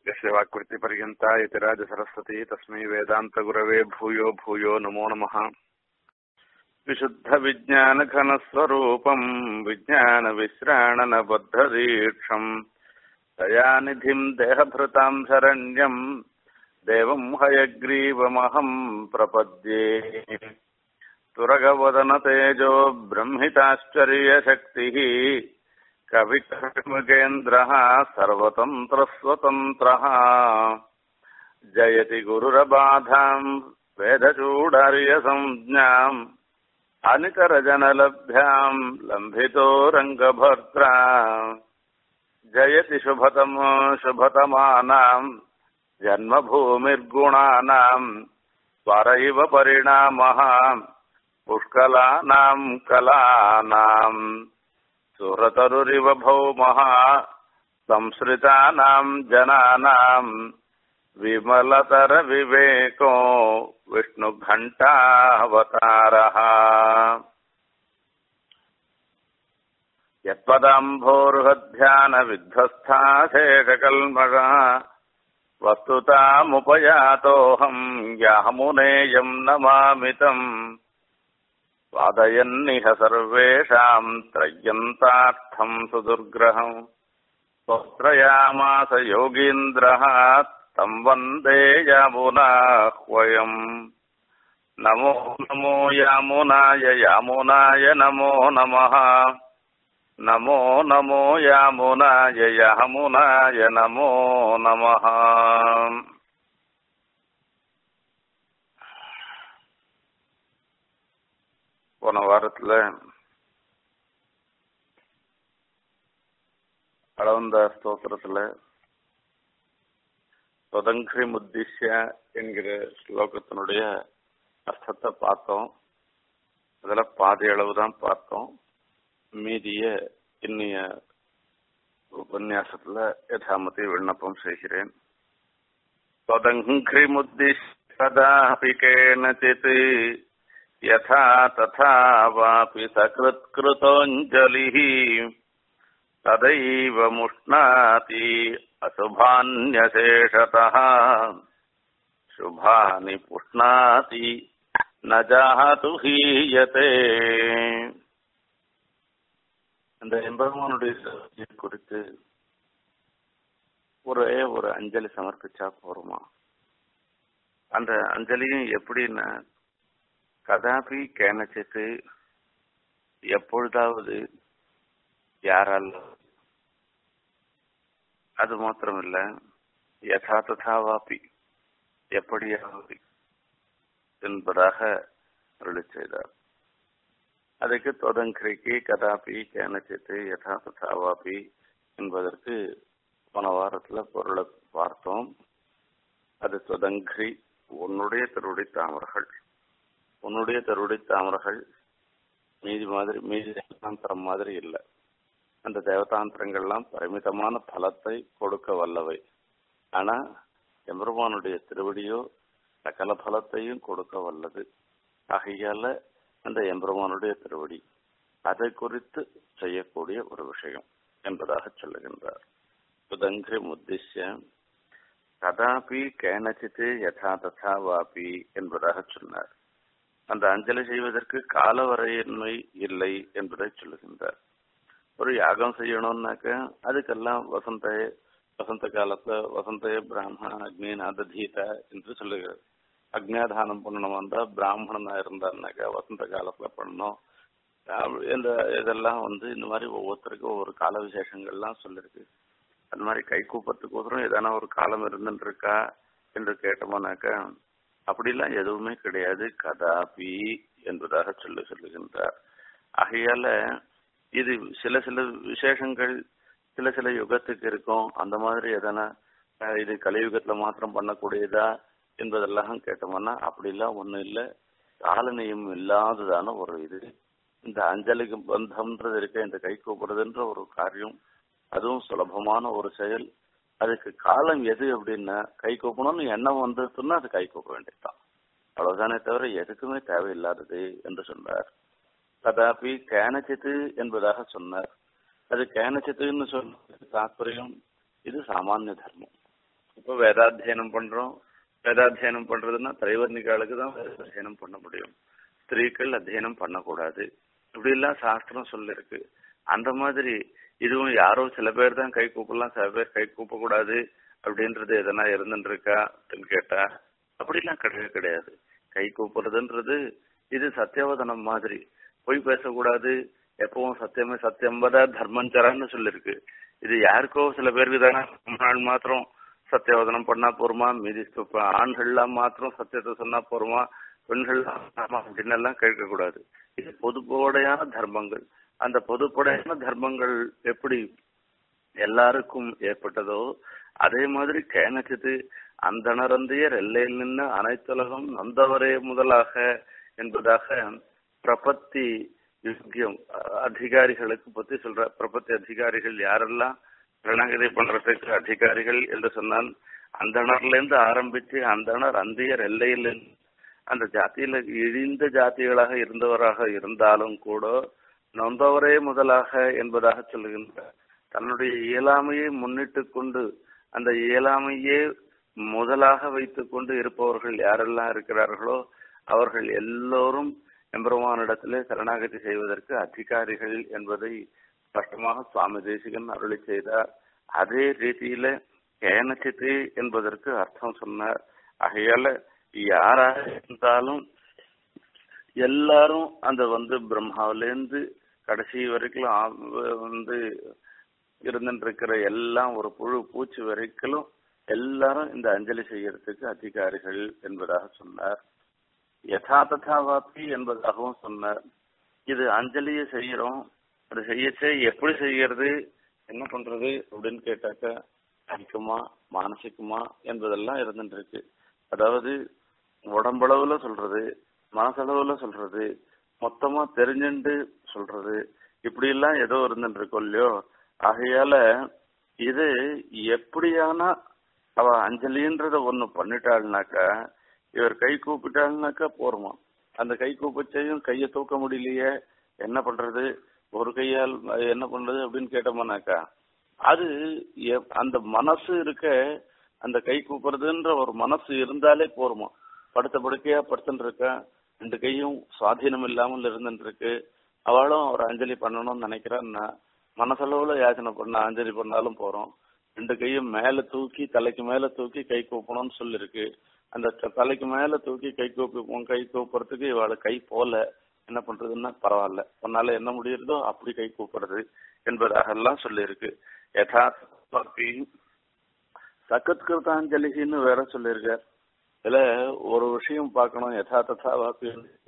यस्य वाक्कृतिपर्यन्ता यतिराजसरस्वती तस्मै वेदान्तगुरवे भूयो भूयो नमो नमः विशुद्धविज्ञानघनस्वरूपम् विज्ञानविश्राणनबद्धदीक्षम् दयानिधिम् देहभृताम् शरण्यम् देवम् हयग्रीवमहम् प्रपद्ये तुरगवदनतेजो ब्रह्मिताश्चर्यशक्तिः कविकर्मकेन्द्रः सर्वतन्त्रस्वतन्त्रः जयति गुरुरबाधाम् वेदचूडार्यसंज्ञाम् अनितरजनलभ्याम् लम्भितो रङ्गभर्त्रा जयति शुभतमो शुभतमानाम् जन्मभूमिर्गुणानाम् स्वरैव परिणामः पुष्कलानाम् कलानाम् सुरतरुरिव भौमः संसृतानाम् जनानाम् विमलतरविवेको विष्णुघण्टावतारः यत्पदाम्भोरुहध्यानविध्वस्था शेषकल्मषः वस्तुतामुपयातोऽहम् यामुनेयम् नमामितम् वादयन्निह सर्वेषाम् त्रय्यन्तार्थम् सुदुर्ग्रहम् स्वत्रयामास योगीन्द्रः तम् वन्दे यामुनाह्वयम् नमो नमो यामुनाय यामुनाय नमो नमः नमो नमो यामुनाय यामुनाय नमो नमः போன வாரத்துல அளவந்த ஸ்தோத்திரத்துல சொதங்கிரி முத்திஷ்ய என்கிற ஸ்லோகத்தினுடைய அர்த்தத்தை பார்த்தோம் அதுல பாதி அளவு தான் பார்த்தோம் மீதிய இன்னைய உபன்யாசத்துல யதாமதி விண்ணப்பம் செய்கிறேன் சொதங்கிரி முத்திஷ் கதாபி கேனச்சித் यथा तथा वापि सकृत्कृतोऽञ्जलिः तदैव मुष्णाति अशुभान्यशेषतः शुभानि पुष्णाति न जातु ஹீயதே அந்த எம்பெருமானுடைய குறித்து ஒரே ஒரு அஞ்சலி சமர்ப்பிச்சா போருமா அந்த அஞ்சலியும் எப்படின்னா கதாபி கேனச்சித்து எப்பொழுதாவது யாரால் அது மாத்திரமில்ல யதா ததாவாப்பி எப்படியாவது என்பதாக அருளி செய்தார் அதுக்கு தொதங்கிரிக்கு கதாபி கேனச்சித்து யதா ததாவாப்பி என்பதற்கு போன வாரத்துல பொருளை பார்த்தோம் அது தொதங்கிரி உன்னுடைய திருடி தாமர்கள் உன்னுடைய தருடைய தாமரைகள் மீதி மாதிரி மீதி தேவதாந்திரம் மாதிரி இல்லை அந்த தேவதாந்திரங்கள்லாம் பரிமிதமான பலத்தை கொடுக்க வல்லவை ஆனா எம்பெருமானுடைய திருவடியோ சகல பலத்தையும் கொடுக்க வல்லது ஆகையால அந்த எம்பெருமானுடைய திருவடி அதை குறித்து செய்யக்கூடிய ஒரு விஷயம் என்பதாக சொல்லுகின்றார் சுதங்கிரி முத்திஷ்ய கதாபி கேனச்சித்து யதா ததா வாபி என்பதாக சொன்னார் அந்த அஞ்சலி செய்வதற்கு கால வரையின்மை இல்லை என்பதை சொல்லுகின்றார் ஒரு யாகம் செய்யணும்னாக்க அதுக்கெல்லாம் வசந்த வசந்த காலத்துல வசந்த பிராமண அக்னி நாததீத என்று சொல்லுகிறார் அக்னியாதானம் பண்ணணும் வந்தா பிராமணனா இருந்தாருனாக்கா வசந்த காலத்துல பண்ணணும் இந்த இதெல்லாம் வந்து இந்த மாதிரி ஒவ்வொருத்தருக்கும் ஒவ்வொரு கால விசேஷங்கள்லாம் சொல்லிருக்கு அந்த மாதிரி கை கூப்பத்துக்கோசரம் எதனா ஒரு காலம் இருந்துட்டு இருக்கா என்று கேட்டோம்னாக்கா அப்படிலாம் எதுவுமே கிடையாது கதாபி என்பதாக சொல்லி சொல்லுகின்றார் ஆகையால இது சில சில விசேஷங்கள் சில சில யுகத்துக்கு இருக்கும் அந்த மாதிரி எதனா இது கலியுகத்துல மாத்திரம் பண்ணக்கூடியதா என்பதெல்லாம் கேட்டோம்னா அப்படிலாம் ஒண்ணும் இல்லை காலனியம் இல்லாததான ஒரு இது இந்த அஞ்சலிக்கு பந்தம்ன்றது இருக்க இந்த கை கூப்பிடுறதுன்ற ஒரு காரியம் அதுவும் சுலபமான ஒரு செயல் அதுக்கு காலம் எது அப்படின்னா கை கூப்பணும்னு எண்ணம் வந்துச்சுன்னா அது கை கூப்ப வேண்டியதுதான் அவ்வளவுதானே தவிர எதுக்குமே தேவையில்லாதது என்று சொன்னார் கதாபி கேனச்சித்து என்பதாக சொன்னார் அது கேனச்சித்துன்னு சொன்ன தாற்பயம் இது சாமானிய தர்மம் இப்போ வேதாத்தியனம் பண்றோம் வேதாத்தியனம் பண்றதுன்னா திரைவர்ணிகாலுக்கு தான் வேதாத்தியனம் பண்ண முடியும் ஸ்திரீக்கள் அத்தியனம் பண்ணக்கூடாது இப்படி எல்லாம் சாஸ்திரம் சொல்லிருக்கு அந்த மாதிரி இதுவும் யாரோ சில பேர் தான் கை கூப்பலாம் சில பேர் கை கூப்ப கூடாது அப்படின்றது எதனா இருந்துட்டு இருக்கா அப்படின்னு கேட்டா அப்படிலாம் கிடையவே கிடையாது கை கூப்புறதுன்றது இது சத்தியவதனம் மாதிரி பொய் பேசக்கூடாது எப்பவும் சத்தியமே சத்தியம்பதா தர்மஞ்சரான்னு சொல்லிருக்கு இது யாருக்கோ சில பேருக்கு தானே நாள் மாத்திரம் சத்தியவதனம் பண்ணா போருமா மீதி இப்ப ஆண்கள்லாம் மாத்திரம் சத்தியத்தை சொன்னா போருமா பெண்கள் அப்படின்னு எல்லாம் கேட்கக்கூடாது இது பொதுப்படையான தர்மங்கள் அந்த பொதுப்படையான தர்மங்கள் எப்படி எல்லாருக்கும் ஏற்பட்டதோ அதே மாதிரி கேனச்சித்து அந்தணரந்தியர் எல்லையில் நின்று அனைத்துலகம் நந்தவரே முதலாக என்பதாக பிரபத்தி யோக்கியம் அதிகாரிகளுக்கு பத்தி சொல்ற பிரபத்தி அதிகாரிகள் யாரெல்லாம் பிரணகதி பண்றதுக்கு அதிகாரிகள் என்று சொன்னால் அந்தணர்ல இருந்து ஆரம்பிச்சு அந்தணர் அந்தியர் எல்லையில் அந்த ஜாத்தியில இழிந்த ஜாதிகளாக இருந்தவராக இருந்தாலும் கூட நொந்தவரே முதலாக என்பதாக சொல்லுகின்றார் தன்னுடைய இயலாமையை முன்னிட்டு கொண்டு அந்த இயலாமையே முதலாக வைத்துக் கொண்டு இருப்பவர்கள் யாரெல்லாம் இருக்கிறார்களோ அவர்கள் எல்லோரும் எம்பெருமானிடத்திலே சரணாகதி செய்வதற்கு அதிகாரிகள் என்பதை ஸ்பஷ்டமாக சுவாமி தேசிகன் அருளி செய்தார் அதே ரீதியில கேனச்சித்து என்பதற்கு அர்த்தம் சொன்னார் ஆகையால யாராக இருந்தாலும் எல்லாரும் அந்த வந்து பிரம்மாவிலேருந்து கடைசி வரைக்கும் வந்து இருந்துட்டு இருக்கிற எல்லாம் ஒரு புழு பூச்சி வரைக்கும் எல்லாரும் இந்த அஞ்சலி செய்யறதுக்கு அதிகாரிகள் என்பதாக சொன்னார் யதா ததா வாப்பி என்பதாகவும் சொன்னார் இது அஞ்சலியை செய்யறோம் அது செய்யச்சே எப்படி செய்யறது என்ன பண்றது அப்படின்னு கேட்டாக்க அதிகமா மானசிகமா என்பதெல்லாம் இருந்துட்டு இருக்கு அதாவது உடம்பளவுல சொல்றது மனசளவுல சொல்றது மொத்தமா தெரிஞ்சுண்டு சொல்றது இப்படி எல்லாம் ஏதோ இருந்துட்டு இருக்கோம் இல்லையோ ஆகையால இது எப்படியானா அவ அஞ்சலின்றத ஒண்ணு பண்ணிட்டாள்னாக்கா இவர் கை கூப்பிட்டாள்னாக்கா போருமா அந்த கை கூப்பிச்சையும் கையை தூக்க முடியலையே என்ன பண்றது ஒரு கையால் என்ன பண்றது அப்படின்னு கேட்டோம்னாக்கா அது அந்த மனசு இருக்க அந்த கை கூப்பிடுறதுன்ற ஒரு மனசு இருந்தாலே போருமா படுத்த படுக்கையா படுத்துட்டு இருக்கா ரெண்டு கையும் சுவாதீனம் இல்லாமல் இருந்துட்டு இருக்கு அவளும் ஒரு அஞ்சலி பண்ணணும்னு நினைக்கிறான்னா மனசளவுல யாச்சனை பண்ண அஞ்சலி பண்ணாலும் போறோம் ரெண்டு கையும் மேல தூக்கி தலைக்கு மேல தூக்கி கை கூப்பணும்னு சொல்லிருக்கு அந்த தலைக்கு மேல தூக்கி கை கூப்பி கை கூப்புறதுக்கு இவாள கை போல என்ன பண்றதுன்னா பரவாயில்ல உன்னால என்ன முடியுறதோ அப்படி கை கூப்பிடுறது என்பதாக எல்லாம் சொல்லியிருக்கு யதார்த்தி சகத்கிருதாஞ்சலின்னு வேற சொல்லியிருக்கார் இதுல ஒரு விஷயம் பார்க்கணும் யதா ததா வாப்பி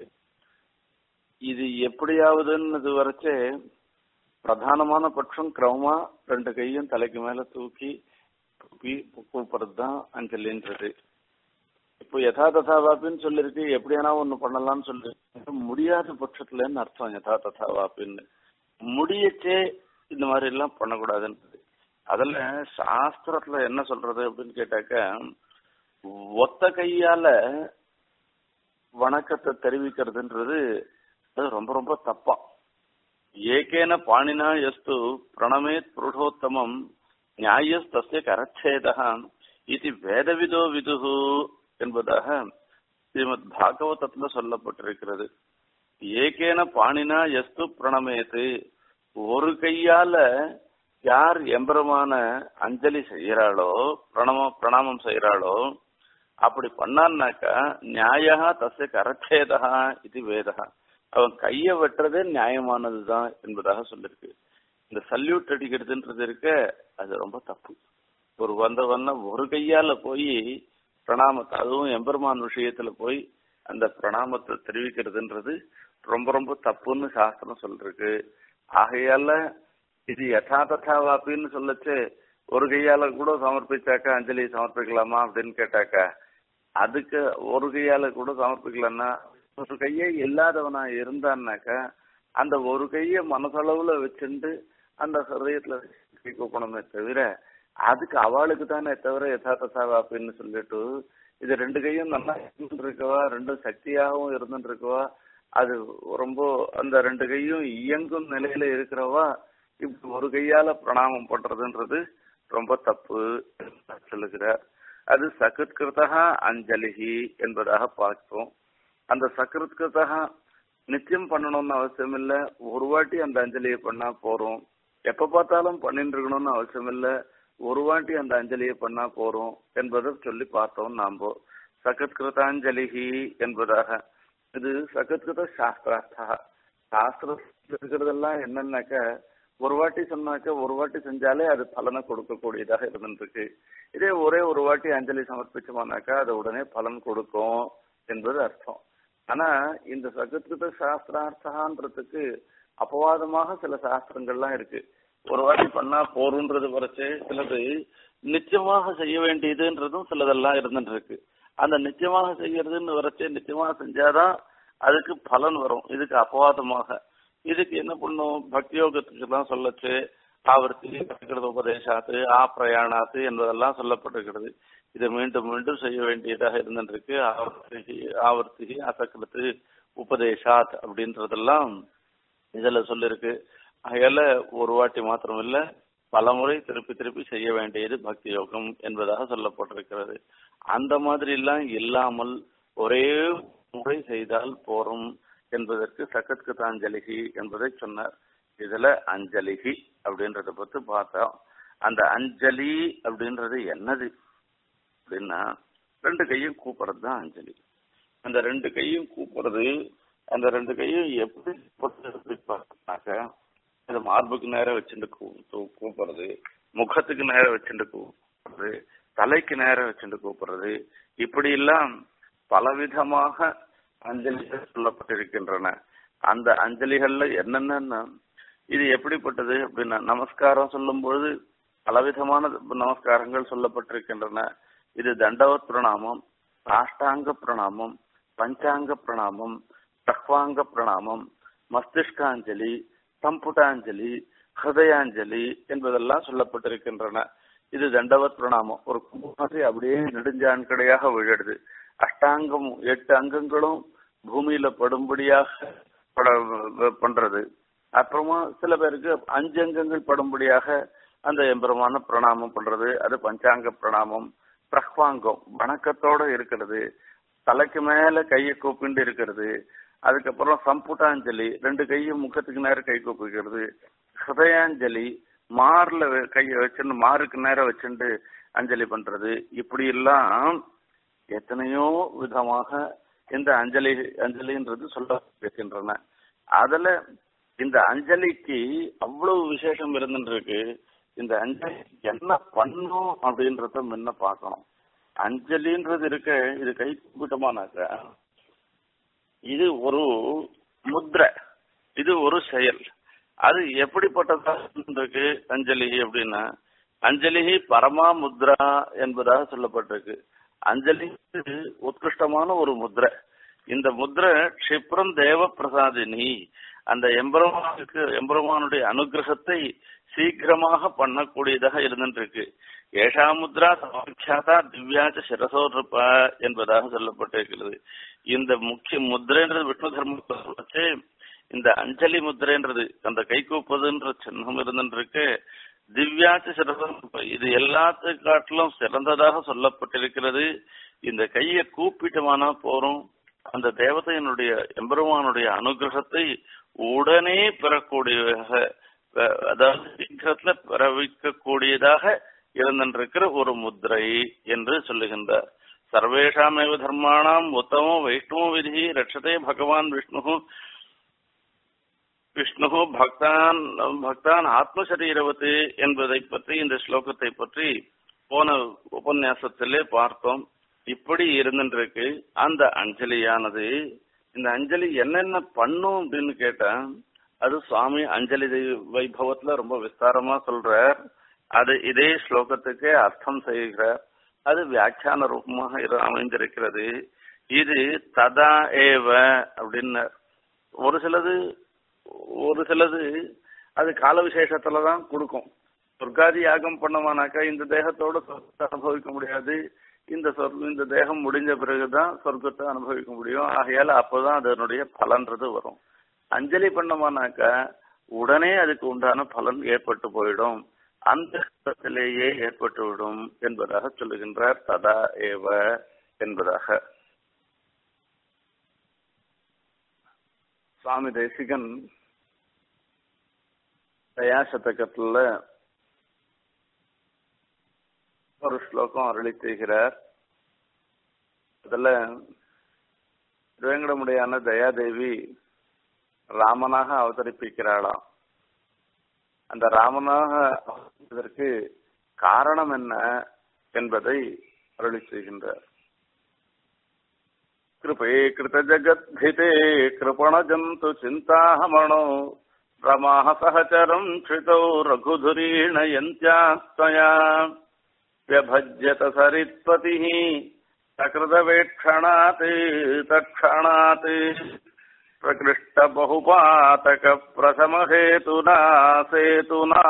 இது எப்படியாவதுன்னு வரைச்சே பிரதானமான பட்சம் கிரமமா ரெண்டு கையும் தலைக்கு மேல தூக்கி தூக்கி கூப்பிடுறது தான் அஞ்சலின்றது இப்போ யதா ததா வாப்பின்னு சொல்லிருக்கு எப்படியானா ஒண்ணு பண்ணலாம்னு சொல்லி முடியாத பட்சத்துலன்னு அர்த்தம் யதா ததா வாப்பின்னு முடியச்சே இந்த மாதிரி எல்லாம் பண்ணக்கூடாதுன்றது அதுல சாஸ்திரத்துல என்ன சொல்றது அப்படின்னு கேட்டாக்க ஒத்த கையால வணக்கத்தை தெரிவிக்கிறதுன்றது அது ரொம்ப ரொம்ப தப்பா ஏகேன பாணினா எஸ்து பிரணமேத் புருஷோத்தமம் நியாயஸ் தஸ்ய கரச்சேதா இது வேதவிதோ விதுகு என்பதாக ஸ்ரீமத் பாகவதத்துல சொல்லப்பட்டிருக்கிறது ஏகேன பாணினா எஸ்து பிரணமேத்து ஒரு கையால யார் எம்பெருமான அஞ்சலி செய்யறாளோ பிரணம பிரணாமம் செய்யறாளோ அப்படி பண்ணான்னாக்கா நியாயா தச கரச்சேதா இது வேதா அவன் கைய வெட்டுறதே நியாயமானதுதான் என்பதாக சொல்லிருக்கு இந்த சல்யூட் அடிக்கிறதுன்றது இருக்க அது ரொம்ப தப்பு ஒரு வந்தவன ஒரு கையால போய் பிரணாமத்தை அதுவும் எம்பெருமான் விஷயத்துல போய் அந்த பிரணாமத்தை தெரிவிக்கிறதுன்றது ரொம்ப ரொம்ப தப்புன்னு சாஸ்திரம் சொல்லிருக்கு ஆகையால இது யதா ததா வாப்பின்னு சொல்லச்சு ஒரு கையால கூட சமர்ப்பிச்சாக்கா அஞ்சலி சமர்ப்பிக்கலாமா அப்படின்னு கேட்டாக்கா அதுக்கு ஒரு கையால கூட சமர்ப்பிக்கலன்னா ஒரு கையே இல்லாதவனா இருந்தான்னாக்கா அந்த ஒரு கைய மனசளவுல வச்சுட்டு அந்த ஹிருதயத்துல கை கூப்பணுமே தவிர அதுக்கு அவளுக்கு தானே தவிர யதார்த்தா வாப்பின்னு சொல்லிட்டு இது ரெண்டு கையும் நல்லா இருந்துட்டு இருக்கவா ரெண்டும் சக்தியாகவும் இருந்துட்டு இருக்கவா அது ரொம்ப அந்த ரெண்டு கையும் இயங்கும் நிலையில இருக்கிறவா இப்படி ஒரு கையால பிரணாமம் பண்றதுன்றது ரொம்ப தப்பு சொல்லுகிறார் அது சகிருத்கிருதா அஞ்சலிகி என்பதாக பார்த்தோம் அந்த சகிருத்கிருதா நிச்சயம் பண்ணணும்னு அவசியம் இல்ல ஒரு வாட்டி அந்த அஞ்சலியை பண்ணா போறோம் எப்ப பார்த்தாலும் பண்ணிட்டு இருக்கணும்னு அவசியம் இல்ல ஒரு வாட்டி அந்த அஞ்சலியை பண்ணா போறோம் என்பதை சொல்லி பார்த்தோம் நாம சகத்கிருதாஞ்சலிகி என்பதாக இது சகத்கிருத சாஸ்திரார்த்தா சாஸ்திரம் இருக்கிறதெல்லாம் என்னன்னாக்க ஒரு வாட்டி சொன்னாக்க ஒரு வாட்டி செஞ்சாலே அது பலனை கொடுக்கக்கூடியதாக இருந்துருக்கு இதே ஒரே ஒரு வாட்டி அஞ்சலி சமர்ப்பிச்சோம்னாக்கா அது உடனே பலன் கொடுக்கும் என்பது அர்த்தம் ஆனா இந்த சகத்கிருத சாஸ்திரார்த்தான்றதுக்கு அபவாதமாக சில சாஸ்திரங்கள்லாம் இருக்கு ஒரு வாட்டி பண்ணா போருன்றது வரைச்சு சிலது நிச்சயமாக செய்ய வேண்டியதுன்றதும் சிலதெல்லாம் இருந்துட்டு இருக்கு அந்த நிச்சயமாக செய்யறதுன்னு வரைச்சு நிச்சயமாக செஞ்சாதான் அதுக்கு பலன் வரும் இதுக்கு அபவாதமாக இதுக்கு என்ன பண்ணும் பக்தி யோகத்துக்கு தான் சொல்லச்சு ஆவர்த்தி கத்துக்கிறது உபதேசாத்து ஆ பிரயாணாத்து என்பதெல்லாம் சொல்லப்பட்டிருக்கிறது இதை மீண்டும் மீண்டும் செய்ய வேண்டியதாக இருந்துருக்கு ஆவர்த்தி ஆவர்த்தி அசக்கிரத்து உபதேசாத் அப்படின்றதெல்லாம் இதுல சொல்லிருக்கு அதால ஒரு வாட்டி மாத்திரம் இல்ல பல முறை திருப்பி திருப்பி செய்ய வேண்டியது பக்தி யோகம் என்பதாக சொல்லப்பட்டிருக்கிறது அந்த மாதிரி எல்லாம் இல்லாமல் ஒரே முறை செய்தால் போரும் என்பதற்கு சகத்கிருதாஞ்சலிகி என்பதை சொன்னார் இதுல அஞ்சலிகி அப்படின்றத பத்தி பார்த்தோம் அந்த அஞ்சலி அப்படின்றது என்னது அப்படின்னா ரெண்டு கையும் கூப்பிடுறது தான் அஞ்சலி அந்த ரெண்டு கையும் கூப்பிடுறது அந்த ரெண்டு கையும் எப்படி எப்படி பார்த்தாக்க அது மார்புக்கு நேரம் வச்சுட்டு கூப்பிடுறது முகத்துக்கு நேரம் வச்சுட்டு கூப்பிடுறது தலைக்கு நேரம் வச்சுட்டு கூப்பிடுறது இப்படி எல்லாம் பலவிதமாக அஞ்சலிகள் சொல்லப்பட்டிருக்கின்றன அந்த அஞ்சலிகள்ல என்னென்ன இது எப்படிப்பட்டது அப்படின்னா நமஸ்காரம் சொல்லும் பொழுது பலவிதமான நமஸ்காரங்கள் சொல்லப்பட்டிருக்கின்றன இது தண்டவத் பிரணாமம் சாஷ்டாங்க பிரணாமம் பஞ்சாங்க பிரணாமம் தஹ்வாங்க பிரணாமம் மஸ்திஷ்காஞ்சலி சம்புட்டாஞ்சலி ஹிருதயாஞ்சலி என்பதெல்லாம் சொல்லப்பட்டிருக்கின்றன இது தண்டவத் பிரணாமம் ஒரு மாதிரி அப்படியே நெடுஞ்சான்கடையாக விழுடுது அஷ்டாங்கம் எட்டு அங்கங்களும் பூமியில படும்படியாக பண்றது அப்புறமா சில பேருக்கு அஞ்சு அங்கங்கள் படும்படியாக அந்த எம்பெருமான பிரணாமம் பண்றது அது பஞ்சாங்க பிரணாமம் பிரஹ்வாங்கம் வணக்கத்தோட இருக்கிறது தலைக்கு மேல கையை கூப்பிண்டு இருக்கிறது அதுக்கப்புறம் சம்புட்டாஞ்சலி ரெண்டு கையும் முகத்துக்கு நேரம் கை கூப்பிக்கிறது ஹிருதயாஞ்சலி மார்ல கையை வச்சுட்டு மாருக்கு நேரம் வச்சுட்டு அஞ்சலி பண்றது இப்படி எல்லாம் எத்தனையோ விதமாக இந்த அஞ்சலி அஞ்சலின்றது சொல்ல இருக்கின்றன அதுல இந்த அஞ்சலிக்கு அவ்வளவு விசேஷம் இருந்துருக்கு இந்த அஞ்சலி என்ன பண்ணும் அப்படின்றத முன்ன பார்க்கணும் அஞ்சலின்றது இருக்க இது கை கூட்டமானாக்க இது ஒரு முத்ரை இது ஒரு செயல் அது எப்படிப்பட்டதா இருக்கு அஞ்சலி அப்படின்னா அஞ்சலி பரமா முத்ரா என்பதாக சொல்லப்பட்டிருக்கு அஞ்சலி உத்கிருஷ்டமான ஒரு முத்ரை இந்த முத்ரை கஷிப்ரம் தேவ பிரசாதினி அந்த எம்பெருமானுக்கு எம்பெருமானுடைய அனுகிரகத்தை சீக்கிரமாக பண்ணக்கூடியதாக இருந்துருக்கு ஏஷா முத்ரா சமாட்சியாதா திவ்யாச்ச சிரசோர்ப்ப என்பதாக சொல்லப்பட்டிருக்கிறது இந்த முக்கிய முத்ரைன்றது விஷ்ணு தர்மத்தை வச்சு இந்த அஞ்சலி முத்திரைன்றது அந்த கை கூப்பதுன்ற சின்னம் இருந்துருக்கு திவ்யாச்ச சிரசம் இது எல்லாத்து காட்டிலும் சிறந்ததாக சொல்லப்பட்டிருக்கிறது இந்த கையை கூப்பிட்டமானா போறோம் அந்த தேவதையினுடைய எம்பெருமானுடைய அனுகிரகத்தை உடனே பெறக்கூடியதாக அதாவது சீக்கிரத்துல பெறவிக்கக்கூடியதாக இருந்திருக்கிற ஒரு முத்திரை என்று சொல்லுகின்றார் சர்வேஷாமேவ தர்மாணாம் உத்தமோ வைஷ்ணவ விதி ரட்சதே பகவான் விஷ்ணு விஷ்ணு பக்தான் பக்தான் ஆத்மசரீரவத்து என்பதை பற்றி இந்த ஸ்லோகத்தை பற்றி போன உபன்யாசத்திலே பார்த்தோம் இப்படி இருந்துருக்கு அந்த அஞ்சலியானது இந்த அஞ்சலி என்னென்ன பண்ணும் அப்படின்னு கேட்டா அது சுவாமி அஞ்சலி வைபவத்துல ரொம்ப விஸ்தாரமா சொல்றார் அது இதே ஸ்லோகத்துக்கே அர்த்தம் செய்கிறார் அது வியாக்கியான ரூபமாக அமைந்திருக்கிறது இது ததா ஏவ அப்படின்னு ஒரு சிலது ஒரு சிலது அது கால விசேஷத்துலதான் கொடுக்கும் சொர்க்காதி யாகம் பண்ணவானாக்கா இந்த தேகத்தோட சொர்க்கத்தை அனுபவிக்க முடியாது இந்த சொர் இந்த தேகம் முடிஞ்ச பிறகுதான் சொர்க்கத்தை அனுபவிக்க முடியும் ஆகையால அப்போதான் அதனுடைய பலன்றது வரும் அஞ்சலி பண்ணமானாக்கா உடனே அதுக்கு உண்டான பலன் ஏற்பட்டு போயிடும் அந்த இடத்திலேயே ஏற்பட்டுவிடும் என்பதாக சொல்லுகின்றார் ததா ஏவ என்பதாக சுவாமி தேசிகன் தயாசதகத்துல ஒரு ஸ்லோகம் அருளி செய்கிறார் அதுல திருவேங்கடமுடியான தயாதேவி ராமனாக அவதரிப்பிக்கிறாளாம் அந்த ராமனாக இதற்கு காரணம் என்ன என்பதை அருளி செய்கின்றார் कृपे कृतजगद्धिते कृपणजन्तु चिन्तामणो रमाः सहचरम् क्षितौ रघुधुरीण यन्त्यास्तया व्यभज्यत सरित्पतिः सकृतवेक्षणात् तत्क्षणात् प्रकृष्टबहुपातकप्रशमहेतुना सेतुना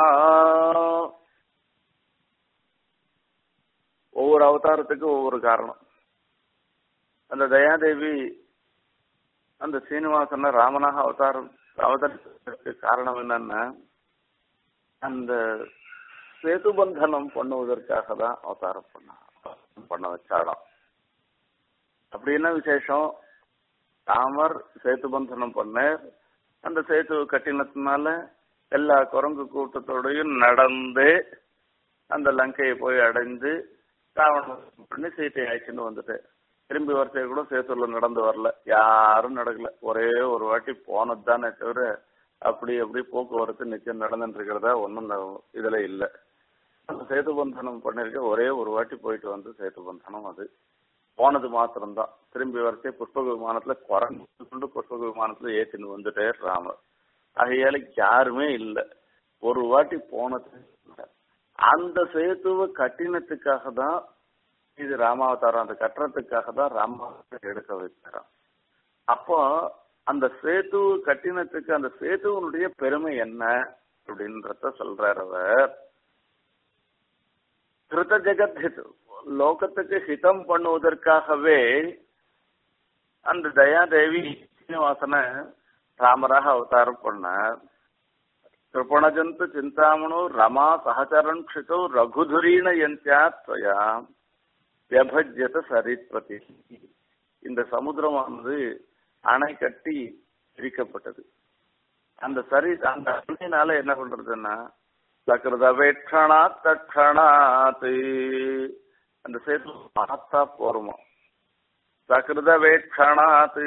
ஒவ்வொரு அவதாரத்துக்கும் ஒவ்வொரு காரணம் அந்த தயாதேவி அந்த சீனிவாசன ராமனாக அவதாரம் அவதரிப்பதற்கு காரணம் என்னன்னா அந்த சேதுபந்தனம் பண்ணுவதற்காக தான் அவதாரம் பண்ண பண்ண வச்சாலாம் அப்படி என்ன விசேஷம் ராமர் சேதுபந்தனம் பண்ணார் அந்த சேத்து கட்டினத்தினால எல்லா குரங்கு கூட்டத்தோடையும் நடந்து அந்த லங்கையை போய் அடைந்து ராவணன் பண்ணி சீட்டை ஆயிடுச்சுன்னு வந்துட்டு திரும்பி வரிசையை கூட சேத்தூர்ல நடந்து வரல யாரும் நடக்கல ஒரே ஒரு வாட்டி போனது தானே தவிர அப்படி அப்படி போக்குவரத்து நிச்சயம் நடந்துட்டு இருக்கிறதா ஒன்றும் இதுல இல்லை அந்த சேது பந்தனம் பண்ணிருக்க ஒரே ஒரு வாட்டி போயிட்டு வந்து சேது பந்தனம் அது போனது மாத்திரம்தான் திரும்பி வரிசை புஷ்பக விமானத்துல குறைஞ்சு கொண்டு புஷ்பக விமானத்துல ஏத்தின்னு வந்துட்டே ராமர் ஆகையால யாருமே இல்லை ஒரு வாட்டி போனது அந்த சேத்துவை கட்டினத்துக்காக தான் இது ராமாவதாரம் அந்த கட்டுறதுக்காக தான் ராமாவதாரம் எடுக்க வைக்கிறான் அப்போ அந்த சேத்து கட்டினத்துக்கு அந்த சேத்துவனுடைய பெருமை என்ன அப்படின்றத சொல்றார் அவர் கிருத ஜெகத் லோகத்துக்கு ஹிதம் பண்ணுவதற்காகவே அந்த தயாதேவி சீனிவாசன ராமராக அவதாரம் பண்ணார் கிருபணஜந்து சிந்தாமணு ரமா சகச்சரன் க்ஷிதோ ரகுதுரீன யந்தியா துவயா வியபஜ்யத சரித்பதி இந்த சமுத்திரமானது அணை கட்டி பிரிக்கப்பட்டது அந்த சரி அந்த அணையினால என்ன பண்றதுன்னா சக்கிருதவேட்சணா தட்சணாத்து அந்த சேத்து பார்த்தா போருமா சக்கிருதவேட்சணாத்து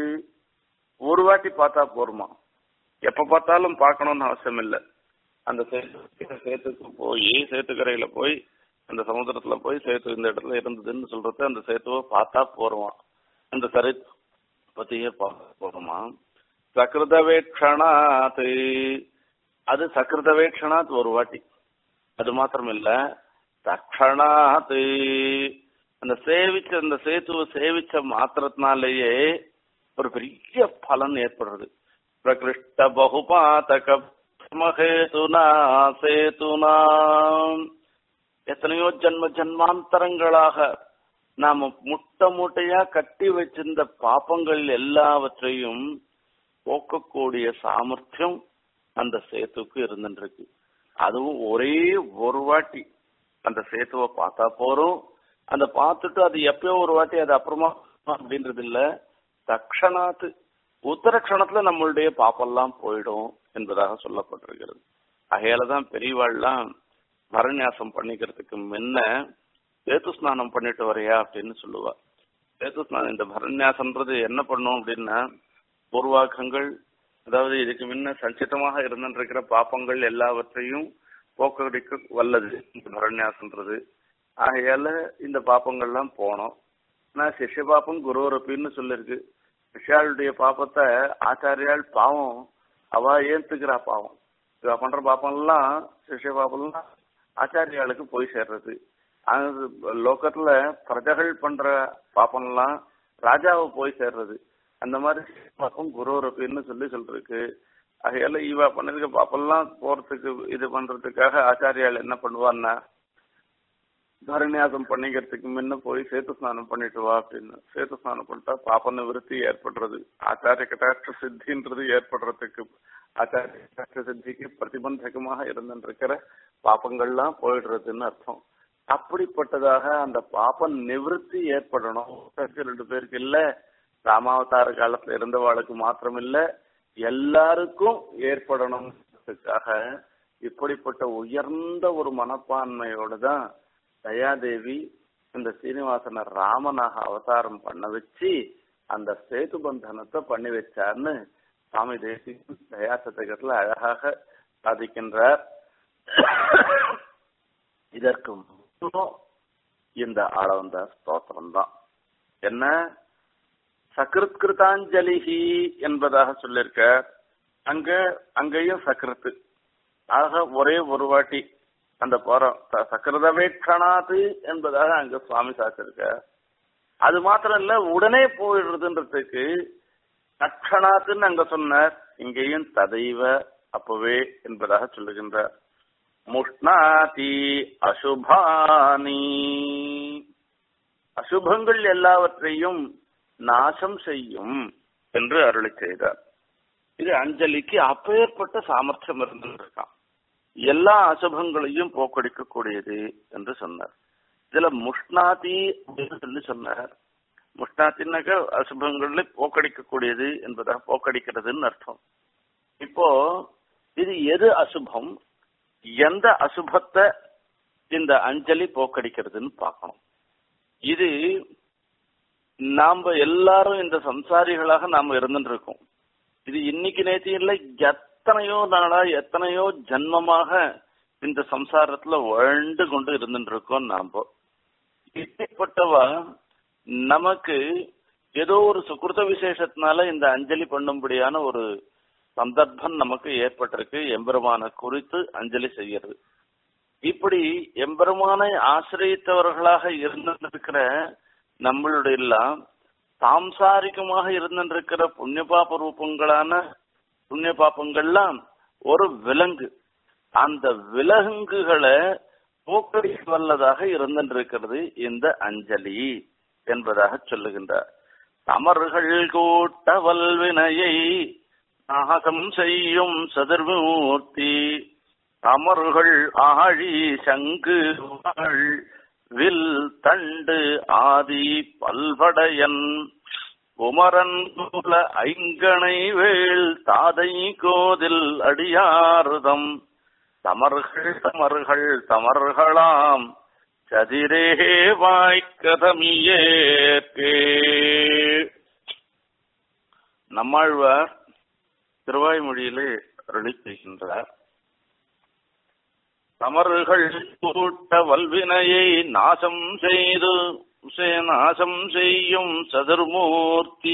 ஒரு வாட்டி பார்த்தா போருமா எப்ப பார்த்தாலும் பார்க்கணும்னு அவசியம் இல்லை அந்த சேத்து சேத்துக்கு போய் சேத்துக்கரையில போய் அந்த சமுத்திரத்துல போய் சேத்து இந்த இடத்துல இருந்ததுன்னு சொல்றது அந்த சேத்துவை பார்த்தா போருவான் அந்த சரி பத்தியே பார்க்க போருமா சக்கிருதவேட்சணாத் அது சக்கிருதவேட்சணாத் ஒரு வாட்டி அது மாத்திரம் இல்ல தக்ஷணாத் அந்த சேவிச்ச அந்த சேத்துவை சேவிச்ச மாத்திரத்தினாலேயே ஒரு பெரிய பலன் ஏற்படுறது பிரகிருஷ்ட பகுபாதக மகேதுனா சேதுனா எத்தனையோ ஜன்ம ஜன்மாந்தரங்களாக நாம முட்டை மூட்டையா கட்டி வச்சிருந்த பாப்பங்கள் எல்லாவற்றையும் போக்கக்கூடிய சாமர்த்தியம் அந்த சேத்துக்கு இருந்துருக்கு அதுவும் ஒரே ஒரு வாட்டி அந்த சேத்துவை பார்த்தா போறோம் அந்த பார்த்துட்டு அது எப்பயோ ஒரு வாட்டி அது அப்புறமா அப்படின்றது இல்ல தக்ஷணாத்து உத்தரக்ஷணத்துல நம்மளுடைய பாப்பெல்லாம் போயிடும் என்பதாக சொல்லப்பட்டிருக்கிறது அகையாலதான் பெரியவாள்லாம் மரநியாசம் பண்ணிக்கிறதுக்கு முன்ன சேத்து ஸ்நானம் பண்ணிட்டு வரையா அப்படின்னு சொல்லுவா சேத்து ஸ்நானம் இந்த பரநியாசம்ன்றது என்ன பண்ணும் அப்படின்னா பூர்வாக்கங்கள் அதாவது இதுக்கு முன்ன சஞ்சிதமாக இருந்திருக்கிற பாப்பங்கள் எல்லாவற்றையும் போக்கடிக்க வல்லது இந்த பரநியாசம்ன்றது ஆகையால இந்த பாப்பங்கள்லாம் போனோம் நான் சிஷ்ய பாப்பம் குருவரப்பின்னு சொல்லிருக்கு சிஷ்யாளுடைய பாப்பத்தை ஆச்சாரியால் பாவம் அவ ஏத்துக்கிறா பாவம் இவ பண்ற பாப்பம்லாம் சிஷ்ய பாப்பம்லாம் ஆச்சாரியாளுக்கு போய் சேர்றது அது லோக்கத்துல பிரஜைகள் பண்ற பாப்பம்லாம் ராஜாவை போய் சேர்றது அந்த மாதிரி பாப்பம் குருவரப்பின்னு சொல்லி சொல்றதுக்கு ஆகையால இவ பண்ணிருக்க பாப்பெல்லாம் போறதுக்கு இது பண்றதுக்காக ஆச்சாரியால் என்ன பண்ணுவான்னா பரநியாசம் பண்ணிக்கிறதுக்கு முன்ன போய் சேத்து ஸ்நானம் பண்ணிட்டு வா அப்படின்னு சேத்து ஸ்நானம் பண்ணிட்டா பாப்ப நிவர்த்தி ஏற்படுறது ஆச்சாரிய கட்டாட்ச சித்தின்றது ஏற்படுறதுக்கு ஆச்சாரிய கட்டாட்ச சித்திக்கு பிரதிபந்தகமாக இருந்திருக்கிற பாப்பங்கள்லாம் போயிடுறதுன்னு அர்த்தம் அப்படிப்பட்டதாக அந்த பாப்பம் நிவிருத்தி ஏற்படணும் ரெண்டு பேருக்கு இல்ல ராமாவதார காலத்துல இருந்தவாளுக்கு மாத்திரம் இல்ல எல்லாருக்கும் ஏற்படணும்ன்றதுக்காக இப்படிப்பட்ட உயர்ந்த ஒரு மனப்பான்மையோடு தான் தயாதேவி இந்த சீனிவாசனை ராமனாக அவதாரம் பண்ண வச்சு அந்த சேது பந்தனத்தை பண்ணி வச்சார்னு சுவாமி தேசி தயாசதகத்துல அழகாக சாதிக்கின்றார் இதற்கு முன்னும் இந்த அளவந்த ஸ்தோத்திரம் தான் என்ன சகிருத்கிருதாஞ்சலிஹி என்பதாக சொல்லியிருக்க அங்க அங்கேயும் சகிருத்து ஆக ஒரே ஒரு வாட்டி அந்த போறோம் சக்கிரதவேட்சணாது என்பதாக அங்க சுவாமி சாச்சிருக்க அது மாத்திரம் இல்ல உடனே போயிடுறதுன்றதுக்கு தட்சணாத்துன்னு அங்க சொன்னார் இங்கேயும் ததைவ அப்பவே என்பதாக சொல்லுகின்றார் முஷ்ணாதி அசுபானி அசுபங்கள் எல்லாவற்றையும் நாசம் செய்யும் என்று அருளி செய்தார் இது அஞ்சலிக்கு அப்பேற்பட்ட சாமர்த்தியம் இருந்திருக்கான் எல்லா அசுபங்களையும் போக்கடிக்கக்கூடியது என்று சொன்னார் இதுல முஷ்ணாதி அப்படின்னு சொல்லி சொன்னார் முஷ்ணாத்தின்னாக்க அசுபங்களை போக்கடிக்கக்கூடியது என்பதாக போக்கடிக்கிறதுன்னு அர்த்தம் இப்போ இது எது அசுபம் எந்த அசுபத்தை இந்த அஞ்சலி போக்கடிக்கிறதுன்னு பார்க்கணும் இது நாம எல்லாரும் இந்த சம்சாரிகளாக நாம இருந்துட்டு இருக்கோம் இது இன்னைக்கு நேற்று இல்லை எத்தனையோ நாளா எத்தனையோ ஜன்மமாக இந்த சம்சாரத்துல வாழ்ந்து கொண்டு இருந்துட்டு இருக்கோம் நாம இப்படிப்பட்டவா நமக்கு ஏதோ ஒரு சுக்கிருத விசேஷத்தினால இந்த அஞ்சலி பண்ணும்படியான ஒரு சந்தர்ப்பம் நமக்கு ஏற்பட்டிருக்கு எம்பெருமான குறித்து அஞ்சலி செய்யறது இப்படி எம்பெருமானை ஆசிரியத்தவர்களாக இருந்திருக்கிற நம்மளுடைய எல்லாம் சாம்சாரிகமாக இருந்திருக்கிற புண்ணிய பாப ரூபங்களான புண்ணிய பாப்பங்கள்லாம் ஒரு விலங்கு அந்த விலங்குகளை போக்கடிக்க வல்லதாக இருந்திருக்கிறது இந்த அஞ்சலி என்பதாக சொல்லுகின்றார் தமர்கள் கூட்ட வல்வினையை நாசம் செய்யும் சதுர்மூர்த்தி தமர்கள் ஆழி சங்கு வாழ் வில் தண்டு ஆதி பல்படையன் குமரன் குல ஐங்கனை வேள் தாதை கோதில் அடியார்தம் தமர்கள் தமர்கள் தமர்களாம் சதிரே வாய்க்கதமியேற்கே நம்மாழ்வார் திருவாய்மொழியிலே அருளி செய்கின்றார் தமர்கள் கூட்ட வல்வினையை நாசம் செய்து நாசம் செய்யும் சதுர்மூர்த்தி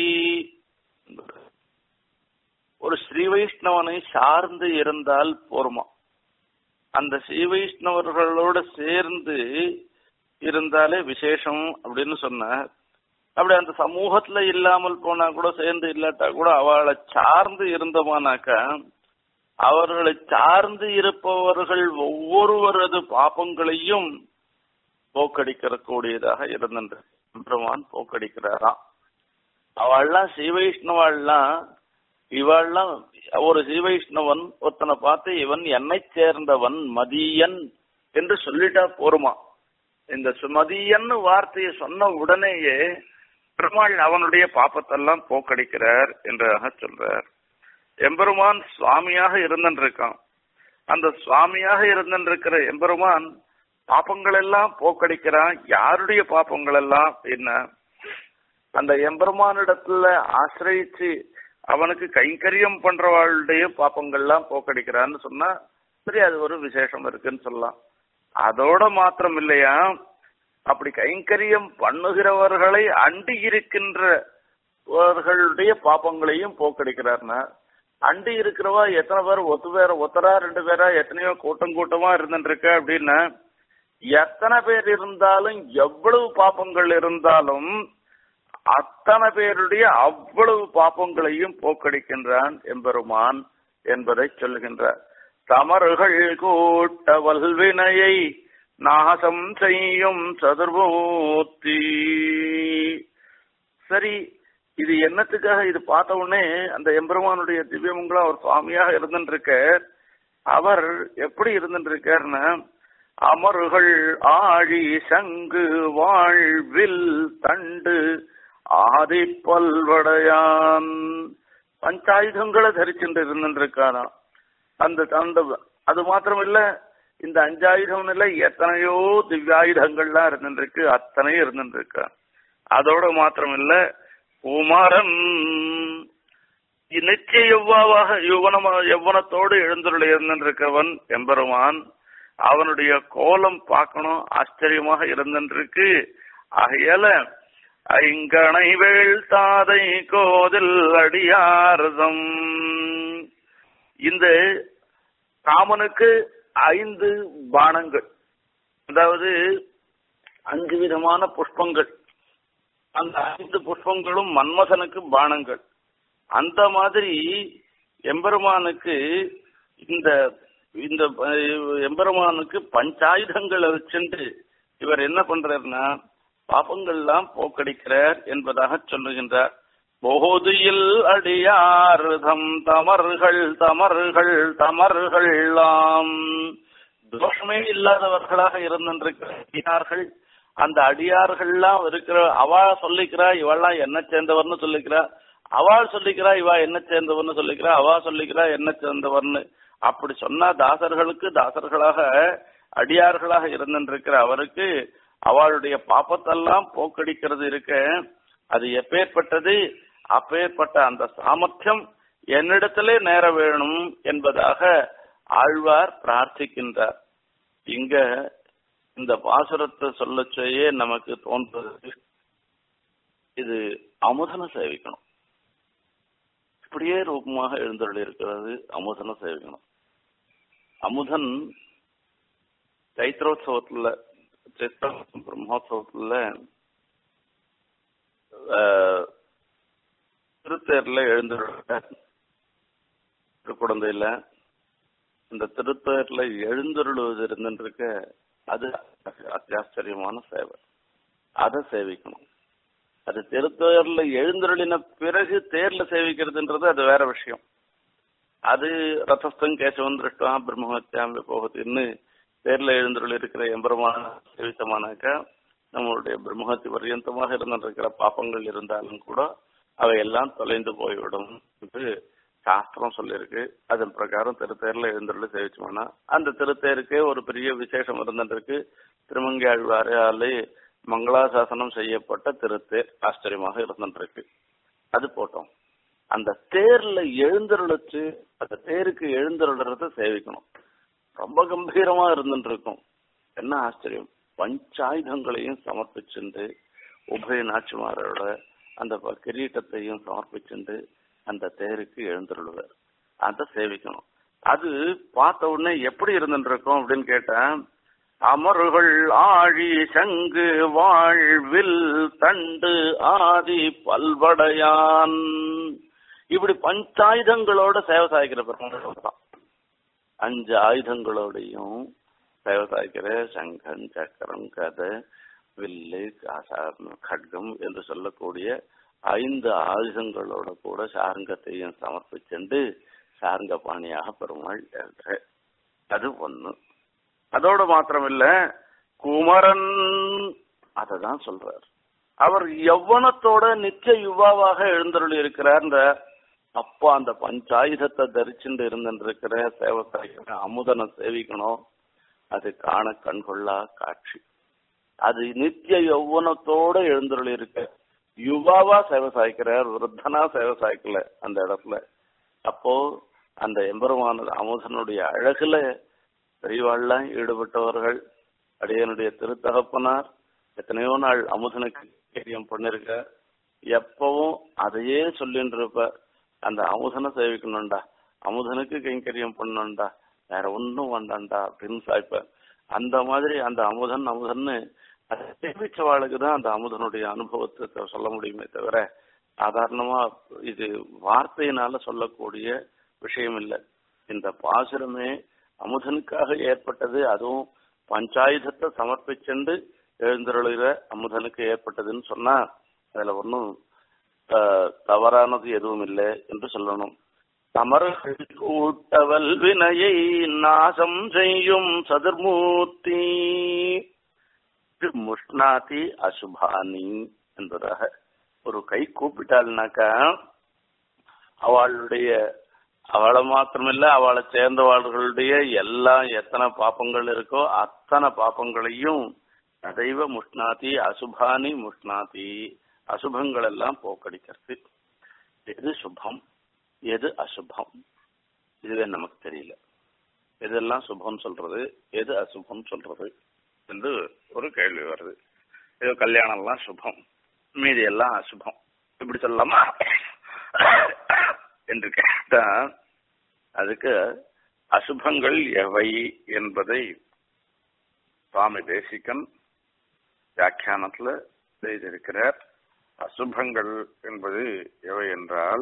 ஒரு ஸ்ரீ வைஷ்ணவனை சார்ந்து இருந்தால் போருமா அந்த ஸ்ரீ வைஷ்ணவர்களோட சேர்ந்து இருந்தாலே விசேஷம் அப்படின்னு சொன்னார் அப்படி அந்த சமூகத்துல இல்லாமல் போனா கூட சேர்ந்து இல்லாட்டா கூட அவளை சார்ந்து இருந்தோமானாக்கா அவர்களை சார்ந்து இருப்பவர்கள் ஒவ்வொருவரது பாப்பங்களையும் போக்கடிக்கிற கூடியதாக இருந்தது பெருமான் போக்கடிக்கிறாராம் அவள்லாம் ஸ்ரீவைஷ்ணவாள்லாம் இவள்லாம் ஒரு ஸ்ரீவைஷ்ணவன் ஒருத்தனை பார்த்து இவன் என்னை சேர்ந்தவன் மதியன் என்று சொல்லிட்டா போருமா இந்த சுமதியன் வார்த்தையை சொன்ன உடனேயே பெருமாள் அவனுடைய பாப்பத்தெல்லாம் போக்கடிக்கிறார் என்றாக சொல்றார் எம்பெருமான் சுவாமியாக இருந்திருக்கான் அந்த சுவாமியாக இருந்திருக்கிற எம்பெருமான் பாப்பங்கள் எல்லாம் போக்கடிக்கிறான் யாருடைய பாப்பங்கள் எல்லாம் என்ன அந்த எம்பெருமானிடத்துல ஆசிரியிச்சு அவனுக்கு கைங்கரியம் பண்றவாளுடைய பாப்பங்கள்லாம் போக்கடிக்கிறான்னு சொன்னா சரி அது ஒரு விசேஷம் இருக்குன்னு சொல்லலாம் அதோட மாத்திரம் இல்லையா அப்படி கைங்கரியம் பண்ணுகிறவர்களை அண்டி இருக்கின்றவர்களுடைய பாப்பங்களையும் போக்கடிக்கிறார்னா அண்டி இருக்கிறவா எத்தனை பேர் ஒத்து பேர் ஒத்தரா ரெண்டு பேரா எத்தனையோ கூட்டம் கூட்டமா இருந்துருக்க அப்படின்னா எத்தனை பேர் இருந்தாலும் எவ்வளவு பாப்பங்கள் இருந்தாலும் அத்தனை பேருடைய அவ்வளவு பாப்பங்களையும் போக்கடிக்கின்றான் எம்பெருமான் என்பதை சொல்லுகின்றார் தமர்கள் கூட்ட வல்வினையை நாசம் செய்யும் சதுர்மூர்த்தி சரி இது என்னத்துக்காக இது பார்த்த உடனே அந்த எம்பெருமானுடைய திவ்யமங்கலம் அவர் சுவாமியாக இருந்துருக்க அவர் எப்படி இருந்துருக்காருன்னா அமர்கள் ஆழி சங்கு வாழ்வில் தண்டு ஆதி பல்வடையான் பஞ்சாயுதங்களை தரிச்சுட்டு இருந்துருக்கானா அந்த அந்த அது மாத்திரம் இல்ல இந்த அஞ்சாயுதம் இல்ல எத்தனையோ திவ்யாயுதங்கள்லாம் இருந்துருக்கு அத்தனையும் இருந்துருக்கா அதோட மாத்திரம் இல்ல குமாரன் நிச்சய யௌவாவாக யுவனமா யௌவனத்தோடு எழுந்துள்ள இருந்திருக்கவன் எம்பெருமான் அவனுடைய கோலம் பார்க்கணும் ஆச்சரியமாக இருந்திருக்கு ஆகையால ஐங்கணை வேள் தாதை கோதில் அடியாரதம் இந்த காமனுக்கு ஐந்து பானங்கள் அதாவது அஞ்சு விதமான புஷ்பங்கள் அந்த ஐந்து புஷ்பங்களும் மன்மதனுக்கு பானங்கள் அந்த மாதிரி எம்பெருமானுக்கு இந்த இந்த எம்பெருமானுக்கு பஞ்சாயுதங்களை வச்சுட்டு இவர் என்ன பண்றாருன்னா பாப்பங்கள்லாம் போக்கடிக்கிறார் என்பதாக சொல்லுகின்றார் போதியில் அடியார்தம் தமர்கள் தமர்கள் தமர்கள்லாம் தோஷமே இல்லாதவர்களாக இருந்திருக்கிறார்கள் அந்த அடியார்கள்லாம் இருக்கிற அவா சொல்லிக்கிறா இவெல்லாம் என்ன சேர்ந்தவர்னு சொல்லிக்கிறா அவள் சொல்லிக்கிறா இவா என்ன சேர்ந்தவர்னு சொல்லிக்கிறா அவா சொல்லிக்கிறா என்ன சேர்ந்தவர்னு அப்படி சொன்னா தாசர்களுக்கு தாசர்களாக அடியார்களாக இருந்திருக்கிற அவருக்கு அவளுடைய பாப்பத்தெல்லாம் போக்கடிக்கிறது இருக்க அது எப்பேற்பட்டது அப்பேற்பட்ட அந்த சாமர்த்தியம் என்னிடத்திலே நேர வேணும் என்பதாக ஆழ்வார் பிரார்த்திக்கின்றார் இங்க இந்த பாசுரத்தை சொல்லச்சேயே நமக்கு தோன்றது இது அமுதன சேவிக்கணும் இப்படியே ரூபமாக எழுந்தருள் இருக்கிறது அமுதன சேவிக்கணும் அமுதன் சைத்ரோத்சவத்துல சித்திர பிரம்மோத்சவத்துல திருத்தேர்ல எழுந்துள்ள திருக்குழந்தையில இந்த திருத்தேர்ல எழுந்தருளுவது இருந்துருக்க அது அத்தியாச்சரியமான சேவை அதை சேவிக்கணும் அது திருத்தேர்ல எழுந்தருளின பிறகு தேர்ல சேவிக்கிறதுன்றது அது வேற விஷயம் அது ரத்தஸ்தம் கேசவன் திருஷ்டா பிரம்மஹத்தியாம் விபோகத்தின்னு தேர்ல எழுந்தருள் இருக்கிற எம்பெருமான சேவித்தமானாக்கா நம்மளுடைய பிரம்மஹத்தி பர்யந்தமாக இருந்திருக்கிற பாப்பங்கள் இருந்தாலும் கூட அவையெல்லாம் தொலைந்து போய்விடும் என்று சாஸ்திரம் சொல்லியிருக்கு அதன் பிரகாரம் திருத்தேர்ல எழுந்தருள் சேவிச்சோம்னா அந்த திருத்தேருக்கே ஒரு பெரிய விசேஷம் இருந்திருக்கு திருமங்கி ஆழ்வாராலே மங்களாசாசனம் செய்யப்பட்ட திருத்தேர் ஆச்சரியமாக இருந்திருக்கு அது போட்டோம் அந்த தேர்ல எழுந்தருளுச்சு அந்த தேருக்கு எழுந்தருளறத சேவிக்கணும் ரொம்ப கம்பீரமா இருந்துட்டு இருக்கும் என்ன ஆச்சரியம் பஞ்சாயுதங்களையும் சமர்ப்பிச்சுண்டு உபய நாச்சிமாரோட அந்த கிரீட்டத்தையும் சமர்ப்பிச்சுண்டு அந்த தேருக்கு எழுந்துருள்வார் அதை சேவிக்கணும் அது பார்த்த உடனே எப்படி இருந்துட்டு இருக்கும் அப்படின்னு கேட்டேன் அமர்கள் ஆழி சங்கு வாழ்வில் தண்டு ஆதி பல்வடையான் இப்படி பஞ்சாயுதங்களோட சேவை சாய்க்கிற பெருமாள் தான் அஞ்சு ஆயுதங்களோடையும் சேவை சாய்க்கிற சங்கன் சக்கரம் கதை வில்லு கட்கம் என்று சொல்லக்கூடிய ஐந்து ஆயுதங்களோட கூட சார்ங்கத்தையும் சமர்ப்பிச்சுண்டு சார்ங்க பாணியாக பெருமாள் எழுதுற அது ஒண்ணு அதோட மாத்திரமில்ல குமரன் அததான் சொல்றார் அவர் யவ்வனத்தோட நித்திய யுவாவாக எழுந்தருள் இருக்கிறார் அப்போ அந்த பஞ்சாயுதத்தை தரிச்சுட்டு இருந்துருக்கிற சேவக்காய்க்கிற அமுதனை சேவிக்கணும் அது காண கண்கொள்ளா காட்சி அது நித்திய யௌவனத்தோட எழுந்தருள் இருக்க யுவாவா சேவை சாய்க்கிறார் விருத்தனா சேவை சாய்க்கல அந்த இடத்துல அப்போ அந்த எம்பெருமான அமுதனுடைய அழகுல பெரியவாள்லாம் ஈடுபட்டவர்கள் அடியனுடைய திருத்தகப்பனார் எத்தனையோ நாள் அமுதனுக்கு கைரியம் பண்ணிருக்க எப்பவும் அதையே சொல்லிட்டு இருப்ப அந்த அமுதனை சேவிக்கணும்டா அமுதனுக்கு கைங்கரியம் பண்ணணும்டா வேற ஒன்றும் வேண்டாம்டா அப்படின்னு சாய்ப்ப அந்த மாதிரி அந்த அமுதன் அமுதன்னு அதை சேவிச்சவாளுக்கு தான் அந்த அமுதனுடைய அனுபவத்தை சொல்ல முடியுமே தவிர சாதாரணமா இது வார்த்தையினால சொல்லக்கூடிய விஷயம் இல்லை இந்த பாசுரமே அமுதனுக்காக ஏற்பட்டது அதுவும் பஞ்சாயுதத்தை சமர்ப்பிச்சுண்டு எழுந்தருளுகிற அமுதனுக்கு ஏற்பட்டதுன்னு சொன்னா அதுல ஒன்றும் தவறானது எதுவும் இல்லை என்று சொல்லணும் தமர்கள் கூட்டவல் வினையை நாசம் செய்யும் சதுர்மூர்த்தி முஷ்ணாதி அசுபானி என்பதாக ஒரு கை கூப்பிட்டாள்னாக்கா அவளுடைய அவளை மாத்திரமில்ல அவளை சேர்ந்தவாள்களுடைய எல்லா எத்தனை பாப்பங்கள் இருக்கோ அத்தனை பாப்பங்களையும் அதைவ முஷ்ணாதி அசுபானி முஷ்ணாதி அசுபங்கள் எல்லாம் போக்கடிக்கிறது எது சுபம் எது அசுபம் இதுவே நமக்கு தெரியல எதெல்லாம் சுபம் சொல்றது எது அசுபம் சொல்றது என்று ஒரு கேள்வி வருது இது கல்யாணம்லாம் சுபம் மீதி எல்லாம் அசுபம் இப்படி சொல்லலாமா என்று கேட்டா அதுக்கு அசுபங்கள் எவை என்பதை சுவாமி தேசிகன் வியாக்கியானத்துல செய்திருக்கிறார் அசுபங்கள் என்பது எவை என்றால்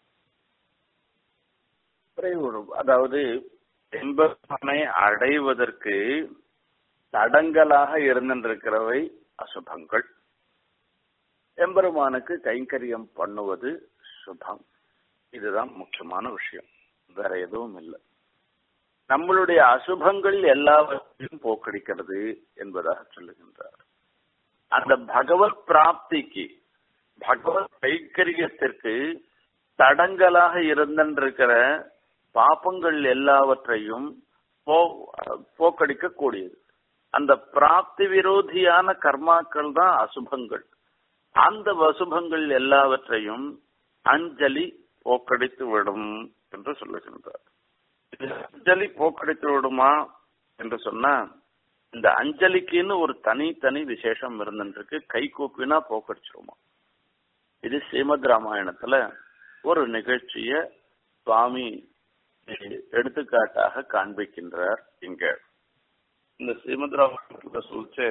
அதாவது எம்பெருமானை அடைவதற்கு தடங்கலாக இருந்திருக்கிறவை அசுபங்கள் எம்பெருமானுக்கு கைங்கரியம் பண்ணுவது சுபம் இதுதான் முக்கியமான விஷயம் வேற எதுவும் இல்லை நம்மளுடைய அசுபங்கள் எல்லாவற்றையும் போக்கடிக்கிறது என்பதாக சொல்லுகின்றார் அந்த பகவத் பிராப்திக்கு பகவத் கைக்கரியத்திற்கு தடங்கலாக இருந்திருக்கிற பாப்பங்கள் எல்லாவற்றையும் போக்கடிக்க கூடியது அந்த பிராப்தி விரோதியான கர்மாக்கள் தான் அசுபங்கள் அந்த அசுபங்கள் எல்லாவற்றையும் அஞ்சலி போக்கடித்து விடும் என்று சொல்லுகின்றார் அஞ்சலி போக்கடித்து விடுமா என்று சொன்னா இந்த அஞ்சலிக்குன்னு ஒரு தனி தனி விசேஷம் இருந்துருக்கு கை கூப்பினா போக்கடிச்சிருமா இது ஸ்ரீமத் ராமாயணத்துல ஒரு நிகழ்ச்சிய சுவாமி எடுத்துக்காட்டாக காண்பிக்கின்றார் இங்க இந்த ஸ்ரீமத் ராமாயணத்துல சொல்லிச்சு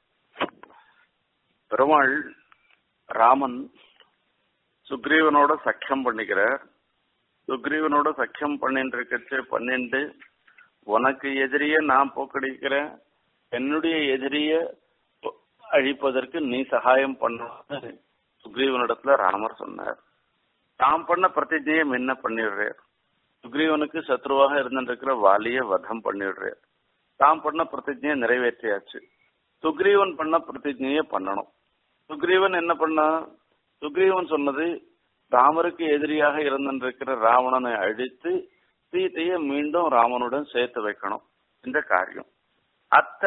பெருமாள் ராமன் சுக்ரீவனோட சக்கியம் பண்ணிக்கிறார் சுக்ரீவனோட சக்கியம் பண்ணிட்டு இருக்கச்சு பண்ணிட்டு உனக்கு எதிரிய நான் போக்கடிக்கிறேன் என்னுடைய எதிரிய அழிப்பதற்கு நீ சகாயம் பண்ண சுக்ரீவனிடத்துல ராமர் சொன்னார் தாம் பண்ண பிரதிஜையை என்ன பண்ணிடுறார் சுக்ரீவனுக்கு சத்ருவாக இருந்திருக்கிற வாலிய வதம் பண்ணிடுறார் தாம் பண்ண பிரதிஜையை நிறைவேற்றியாச்சு சுக்ரீவன் பண்ண பிரதிஜையை பண்ணணும் சுக்ரீவன் என்ன பண்ணா சுக்ரீவன் சொன்னது ராமருக்கு எதிரியாக இருந்திருக்கிற ராவணனை அழித்து சீதையை மீண்டும் ராமனுடன் சேர்த்து வைக்கணும் இந்த காரியம் அத்த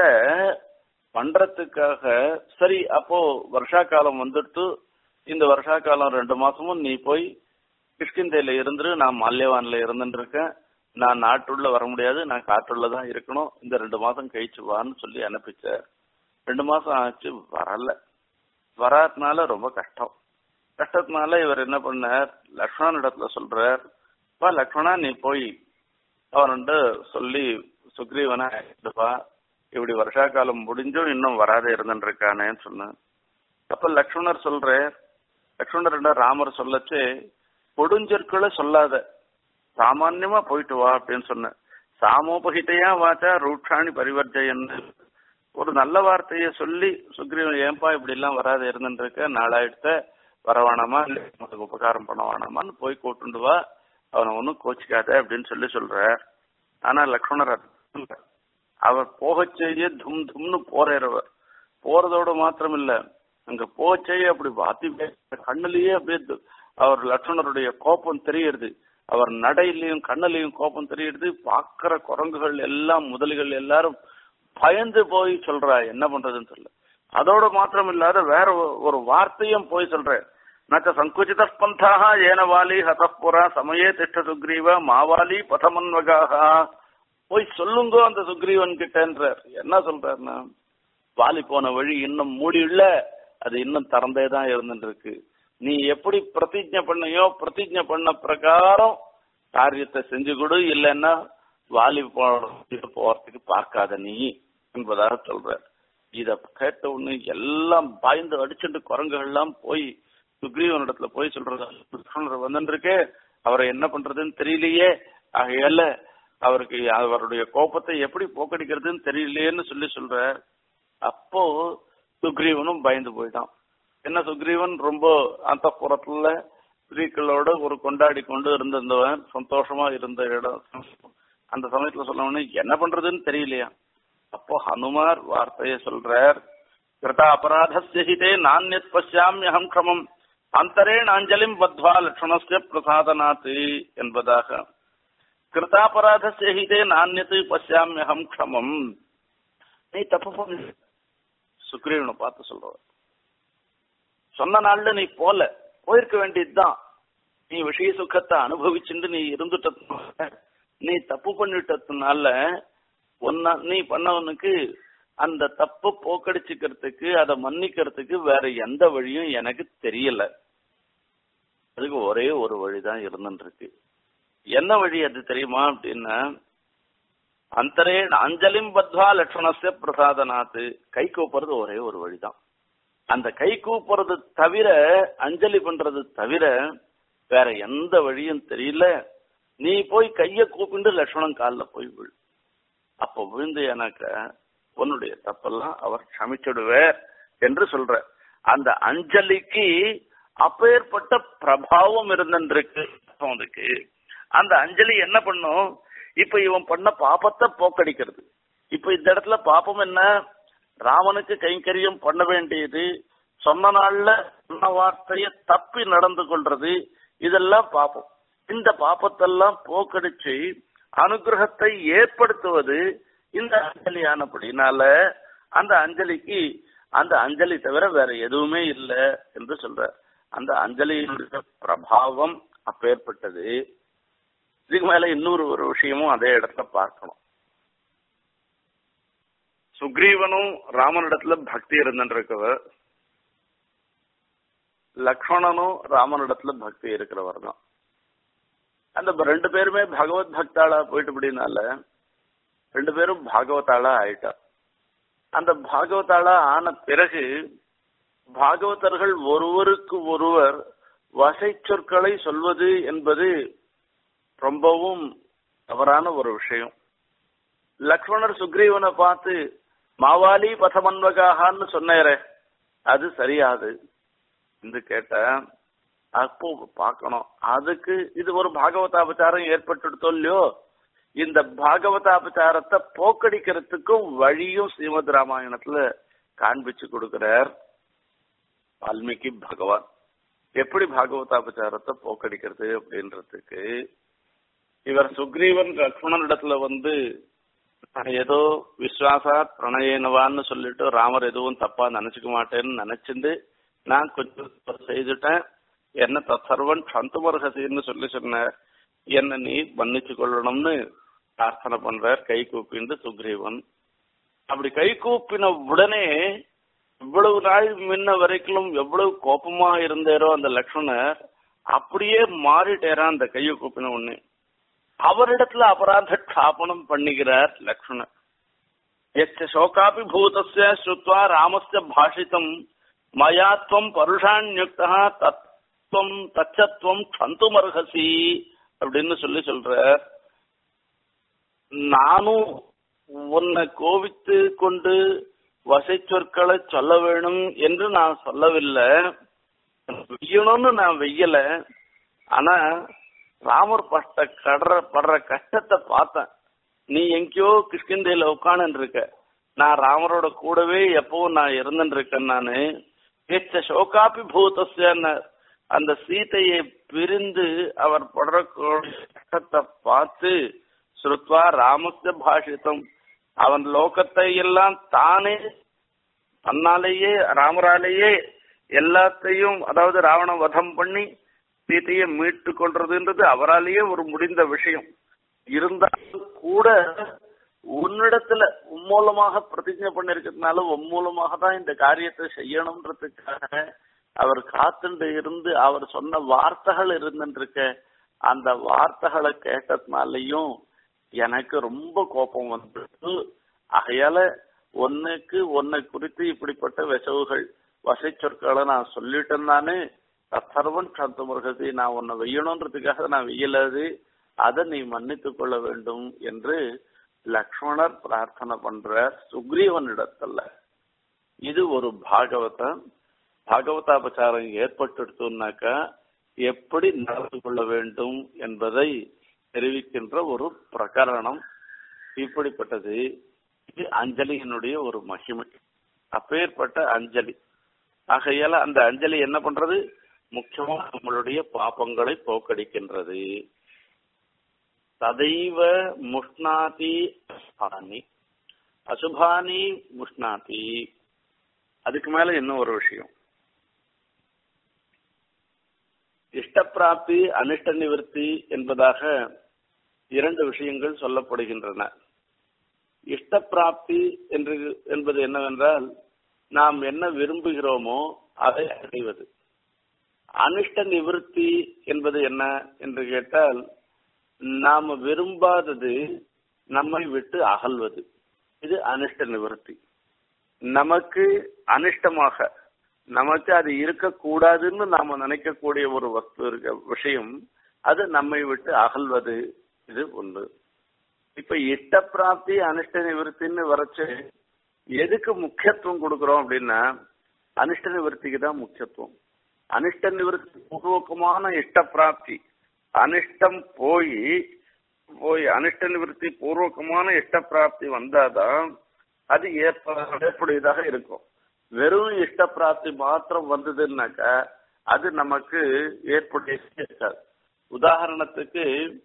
பண்றதுக்காக சரி அப்போ வருஷா காலம் வந்துட்டு இந்த வருஷா காலம் ரெண்டு மாசமும் நீ போய் கிஷ்கிந்தையில இருந்துரு நான் மால்யவான்ல இருந்துட்டு இருக்கேன் நான் நாட்டுள்ள வர முடியாது நான் காற்றுள்ள தான் இருக்கணும் இந்த ரெண்டு மாசம் கழிச்சு வான்னு சொல்லி அனுப்பிச்சார் ரெண்டு மாசம் ஆச்சு வரல வராதனால ரொம்ப கஷ்டம் கஷ்டத்தினால இவர் என்ன பண்ணார் லக்ஷ்மணன் இடத்துல சொல்றார் பா லக்ஷ்மணா நீ போய் அவன்ட்டு சொல்லி சுக்ரீவனை அழைச்சிட்டுப்பா இப்படி வருஷா காலம் முடிஞ்சும் இன்னும் வராத இருந்துட்டு இருக்கானேன்னு சொன்ன அப்ப லக்ஷ்மணர் சொல்ற லக்ஷ்மணர் ராமர் சொல்லச்சு கொடுஞ்சொற்களை சொல்லாத சாமான்யமா போயிட்டு வா அப்படின்னு சொன்ன சாமோபகிதையா வாச்சா ரூட்சாணி பரிவர்ஜயன்னு ஒரு நல்ல வார்த்தைய சொல்லி சுக்ரீவன் ஏன்பா இப்படி எல்லாம் வராத இருந்துட்டு இருக்க நாளாயிடுத்த வர வேணாமா இல்ல உனக்கு உபகாரம் பண்ண வேணாமான்னு போய் கூட்டுண்டு வா அவனை ஒன்னும் கோச்சிக்காத அப்படின்னு சொல்லி சொல்ற ஆனா லக்ஷ்மணர் அவர் போக செய்ய தும் தும்னு போறவர் போறதோட மாத்திரம் இல்ல அங்க போச்சே அப்படி வாத்தி கண்ணுலயே அப்படியே அவர் லக்ஷ்மணருடைய கோபம் தெரியுது அவர் நடையிலையும் கண்ணுலையும் கோபம் தெரியுது பாக்குற குரங்குகள் எல்லாம் முதலிகள் எல்லாரும் பயந்து போய் சொல்றா என்ன பண்றதுன்னு சொல்ல அதோட மாத்திரம் இல்லாத வேற ஒரு வார்த்தையும் போய் சொல்றேன் நச்ச சங்குச்சித ஸ்பந்தாக ஏன வாலி ஹதப்புரா சமயே திஷ்ட சுக்ரீவ மாவாலி பதமன்வகாக போய் சொல்லுங்க அந்த சுக்ரீவன் கிட்டன்றார் என்ன சொல்றாருன்னா வாலி போன வழி இன்னும் மூடி இல்ல அது இன்னும் திறந்தே தான் இருந்துட்டு இருக்கு நீ எப்படி பிரதிஜை பண்ணியோ பிரதிஜை பண்ண பிரகாரம் காரியத்தை செஞ்சு கொடு இல்லைன்னா வாலி போறதுக்கு பார்க்காத நீ என்பதாக சொல்ற இத கேட்ட உடனே எல்லாம் பாய்ந்து அடிச்சுட்டு குரங்குகள் எல்லாம் போய் சுக்ரீவனிடத்துல போய் சொல்றது வந்துருக்கு அவரை என்ன பண்றதுன்னு தெரியலையே ஆகையால அவருக்கு அவருடைய கோபத்தை எப்படி போக்கடிக்கிறதுன்னு தெரியலையேன்னு சொல்லி சொல்ற அப்போ சுக்ரீவனும் பயந்து போயிட்டான் என்ன சுக்ரீவன் ரொம்ப அந்த புறத்துல ஸ்திரீக்களோட ஒரு கொண்டாடி கொண்டு இருந்திருந்தவன் சந்தோஷமா இருந்த இடம் அந்த சமயத்துல சொன்னவனே என்ன பண்றதுன்னு தெரியலையா அப்போ ஹனுமார் வார்த்தையை சொல்றார் கிருத அபராதஸ்யஹிதே நானியத் பசியாமியகம் கிரமம் அந்தரேண அஞ்சலிம் பத்வா லட்சணஸ்ய பிரசாதனாத் என்பதாக கிருதாபராதஸ்யஹிதே நானியத்து பசியாமியகம் கிரமம் நீ தப்பு பண்ணு சுக்ரீவனை பார்த்து சொல்றவர் சொன்ன நாள்ல நீ போல போயிருக்க வேண்டியதுதான் நீ விஷய சுகத்தை அனுபவிச்சுட்டு நீ இருந்துட்டதுனால நீ தப்பு பண்ணிட்டதுனால ஒன்னா நீ பண்ணவனுக்கு அந்த தப்பு போக்கடிச்சுக்கிறதுக்கு அதை மன்னிக்கிறதுக்கு வேற எந்த வழியும் எனக்கு தெரியல அதுக்கு ஒரே ஒரு வழிதான் இருந்துட்டு இருக்கு என்ன வழி அது தெரியுமா அப்படின்னா அந்தரே அஞ்சலிம் பத்வா லட்சணஸ்ய பிரசாதனாத்து கை கூப்புறது ஒரே ஒரு வழிதான் அந்த கை கூப்புறது தவிர அஞ்சலி பண்றது தவிர வேற எந்த வழியும் தெரியல நீ போய் கைய கூப்பிண்டு லட்சணம் காலில் போய் விழு அப்ப விழுந்து எனக்கு உன்னுடைய தப்பெல்லாம் அவர் க்ஷமிச்சுடுவார் என்று சொல்ற அந்த அஞ்சலிக்கு அப்பேற்பட்ட பிரபாவம் இருந்திருக்கு அவனுக்கு அந்த அஞ்சலி என்ன பண்ணும் இப்ப இவன் பண்ண பாப்பத்தை போக்கடிக்கிறது இப்ப இந்த இடத்துல பாப்பம் என்ன ராமனுக்கு கைங்கரியம் பண்ண வேண்டியது சொன்ன நாள்ல சொன்ன வார்த்தைய தப்பி நடந்து கொள்றது இதெல்லாம் பாப்பம் இந்த பாப்பத்தெல்லாம் போக்கடிச்சு அனுகிரகத்தை ஏற்படுத்துவது இந்த அஞ்சலியானபடினால அந்த அஞ்சலிக்கு அந்த அஞ்சலி தவிர வேற எதுவுமே இல்லை என்று சொல்ற அந்த அஞ்சலியினுடைய பிரபாவம் அப்பேற்பட்டது இதுக்கு மேல இன்னொரு ஒரு விஷயமும் அதே இடத்துல பார்க்கணும் சுக்ரீவனும் ராமனிடத்துல பக்தி இருந்துருக்கவர் லக்ஷ்மணனும் ராமனிடத்துல பக்தி இருக்கிறவர் தான் அந்த ரெண்டு பேருமே பகவத் பக்தாளா போயிட்டு அப்படின்னால ரெண்டு பேரும் பாகவதாளா ஆயிட்டா அந்த பாகவதாளா ஆன பிறகு பாகவதர்கள் ஒருவருக்கு ஒருவர் வசை சொற்களை சொல்வது என்பது ரொம்பவும் தவறான ஒரு விஷயம் லக்ஷ்மணர் சுக்ரீவனை பார்த்து மாவாலி பதமன்வகான்னு சொன்னேரே அது சரியாது என்று கேட்ட அப்போ பார்க்கணும் அதுக்கு இது ஒரு பாகவதாபச்சாரம் ஏற்பட்டுடுத்தோ இல்லையோ இந்த பாகவதாபச்சாரத்தை போக்கடிக்கிறதுக்கும் வழியும் ஸ்ரீமத் ராமாயணத்துல காண்பிச்சு கொடுக்கிறார் வால்மீகி பகவான் எப்படி பாகவதாபச்சாரத்தை போக்கடிக்கிறது அப்படின்றதுக்கு இவர் சுக்ரீவன் லக்ஷ்மணனிடத்துல வந்து ஏதோ விஸ்வாசா பிரணயனவான்னு சொல்லிட்டு ராமர் எதுவும் தப்பா நினைச்சுக்க மாட்டேன்னு நினைச்சிருந்து நான் கொஞ்சம் செய்துட்டேன் என்ன தற்சர்வன் சந்துமர்ஹசின்னு சொல்லி சொன்னார் என்ன நீ மன்னிச்சு கொள்ளணும்னு பிரார்த்தனை பண்றார் கை கூப்பிண்டு சுக்ரீவன் அப்படி கை கூப்பின உடனே இவ்வளவு நாள் முன்ன வரைக்கும் எவ்வளவு கோபமா இருந்தாரோ அந்த லக்ஷ்மணர் அப்படியே மாறிட்டேரா அந்த கையை கூப்பின உடனே அவரிடத்துல அபராத க்ஷாபனம் பண்ணுகிறார் லக்ஷ்மணர் எச்ச சோகாபி பூதஸ்ய ஸ்ருத்வா ராமஸ்ய பாஷிதம் மயாத்வம் பருஷான்யுக்தா தத்துவம் தச்சத்துவம் க்ஷந்துமர்ஹசி அப்படின்னு சொல்லி சொல்ற நானும் உன்னை கோவித்து கொண்டு வசை சொற்களை சொல்ல வேணும் என்று நான் சொல்லவில்லை வெய்யணும்னு நான் வெய்யல ஆனா ராமர் பட்ட கடற படுற கஷ்டத்தை பார்த்தேன் நீ எங்கேயோ கிஷ்கிந்தையில உட்காந்து இருக்க நான் ராமரோட கூடவே எப்பவும் நான் இருந்துட்டு இருக்கேன் நானு எச்ச சோகாபி பூதஸ்ய அந்த சீதையை பிரிந்து அவர் படுற கஷ்டத்தை பார்த்து ஸ்ருத்வா ராமஸ்ய பாஷிதம் அவன் லோகத்தை எல்லாம் தானே தன்னாலேயே ராமராலேயே எல்லாத்தையும் அதாவது ராவண வதம் பண்ணி சீதையை மீட்டு கொள்றதுன்றது அவராலேயே ஒரு முடிந்த விஷயம் இருந்தாலும் கூட உன்னிடத்துல உன் மூலமாக பிரதிஜை பண்ணிருக்கிறதுனால உன் மூலமாக தான் இந்த காரியத்தை செய்யணும்ன்றதுக்காக அவர் காத்துண்டு இருந்து அவர் சொன்ன வார்த்தைகள் இருந்துருக்க அந்த வார்த்தைகளை கேட்டதுனாலையும் எனக்கு ரொம்ப கோபம் வந்துட்டு ஆகையால ஒன்னுக்கு ஒன்னை குறித்து இப்படிப்பட்ட விசவுகள் வசை சொற்களை நான் சொல்லிட்டேன் நானு சர்வன் சந்த முருகத்தை நான் உன்னை வெய்யணுன்றதுக்காக நான் வெய்யலாது அதை நீ மன்னித்து கொள்ள வேண்டும் என்று லக்ஷ்மணர் பிரார்த்தனை பண்ற சுக்ரீவனிடத்துல இது ஒரு பாகவதம் பாகவதாபச்சாரம் ஏற்பட்டுடுத்துனாக்கா எப்படி நடந்து கொள்ள வேண்டும் என்பதை தெரிவிக்கின்ற ஒரு பிரகரணம் இப்படிப்பட்டது இது அஞ்சலியினுடைய ஒரு மகிமை அப்பேற்பட்ட அஞ்சலி ஆகையால அந்த அஞ்சலி என்ன பண்றது முக்கியமா நம்மளுடைய பாப்பங்களை போக்கடிக்கின்றது ததைவ முஷ்ணாதி அசுபானி அசுபானி முஷ்ணாதி அதுக்கு மேல இன்னும் ஒரு விஷயம் இஷ்டப்பிராப்தி அனிஷ்ட நிவர்த்தி என்பதாக இரண்டு விஷயங்கள் சொல்லப்படுகின்றன இஷ்டப்பிராப்தி என்று என்பது என்னவென்றால் நாம் என்ன விரும்புகிறோமோ அதை அடைவது அனிஷ்ட நிவர்த்தி என்பது என்ன என்று கேட்டால் நாம் விரும்பாதது நம்மை விட்டு அகல்வது இது அனிஷ்ட நிவர்த்தி நமக்கு அனிஷ்டமாக நமக்கு அது இருக்கக்கூடாதுன்னு நாம நினைக்கக்கூடிய ஒரு வஸ்து இருக்க விஷயம் அது நம்மை விட்டு அகல்வது இது ஒன்று இப்ப இஷ்ட பிராப்தி அனிஷ்ட நிவர்த்தின்னு வரைச்சு எதுக்கு முக்கியத்துவம் கொடுக்கிறோம் அப்படின்னா அனிஷ்ட நிவர்த்திக்கு தான் முக்கியத்துவம் அனிஷ்ட நிவர்த்தி பூர்வகமான இஷ்ட பிராப்தி அனிஷ்டம் போய் போய் அனிஷ்ட நிவர்த்தி பூர்வகமான இஷ்ட பிராப்தி வந்தாதான் அது ஏற்புடையதாக இருக்கும் வெறும் இஷ்ட பிராப்தி மாத்திரம் வந்ததுன்னாக்கா அது நமக்கு ஏற்புடையது இருக்காது உதாரணத்துக்கு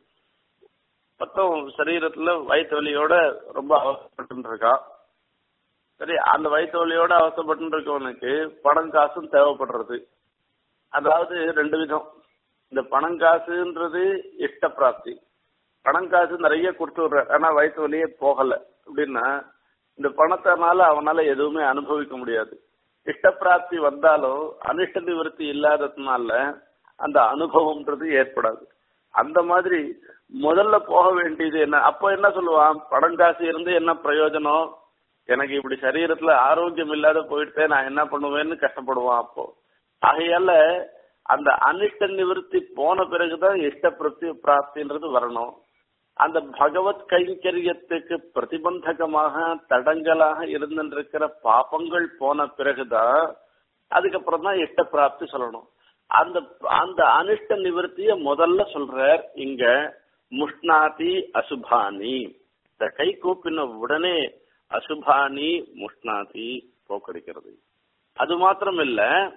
மொத்தம் சரீரத்துல வயிற்று வலியோட ரொம்ப அவசரப்பட்டு இருக்கா சரி அந்த வயிற்று வலியோட அவசரப்பட்டு இருக்கவனுக்கு பணம் காசும் தேவைப்படுறது அதாவது ரெண்டு விதம் இந்த பணம் காசுன்றது இஷ்ட பிராப்தி பணம் காசு நிறைய கொடுத்து விடுற ஆனா வயிற்று வலியே போகல அப்படின்னா இந்த பணத்தினால அவனால எதுவுமே அனுபவிக்க முடியாது இஷ்ட பிராப்தி வந்தாலும் அனிஷ்ட நிவர்த்தி இல்லாததுனால அந்த அனுபவம்ன்றது ஏற்படாது அந்த மாதிரி முதல்ல போக வேண்டியது என்ன அப்போ என்ன சொல்லுவான் பணம் காசு இருந்து என்ன பிரயோஜனம் எனக்கு இப்படி சரீரத்துல ஆரோக்கியம் இல்லாத போயிட்டே நான் என்ன பண்ணுவேன்னு கஷ்டப்படுவான் அப்போ ஆகையால அந்த அனிஷ்ட நிவர்த்தி போன பிறகுதான் இஷ்ட பிரத்தி பிராப்தின்றது வரணும் அந்த பகவத் கைங்கரியத்துக்கு பிரதிபந்தகமாக தடங்கலாக இருந்திருக்கிற பாப்பங்கள் போன பிறகுதான் அதுக்கப்புறம் தான் இஷ்ட பிராப்தி சொல்லணும் அந்த அந்த அனிஷ்ட நிவர்த்திய முதல்ல சொல்றார் இங்க முஷ்ணாதி அசுபானி இந்த கை கூப்பின உடனே அசுபானி முஷ்ணாதி போக்கடிக்கிறது அது மாத்திரம் இல்ல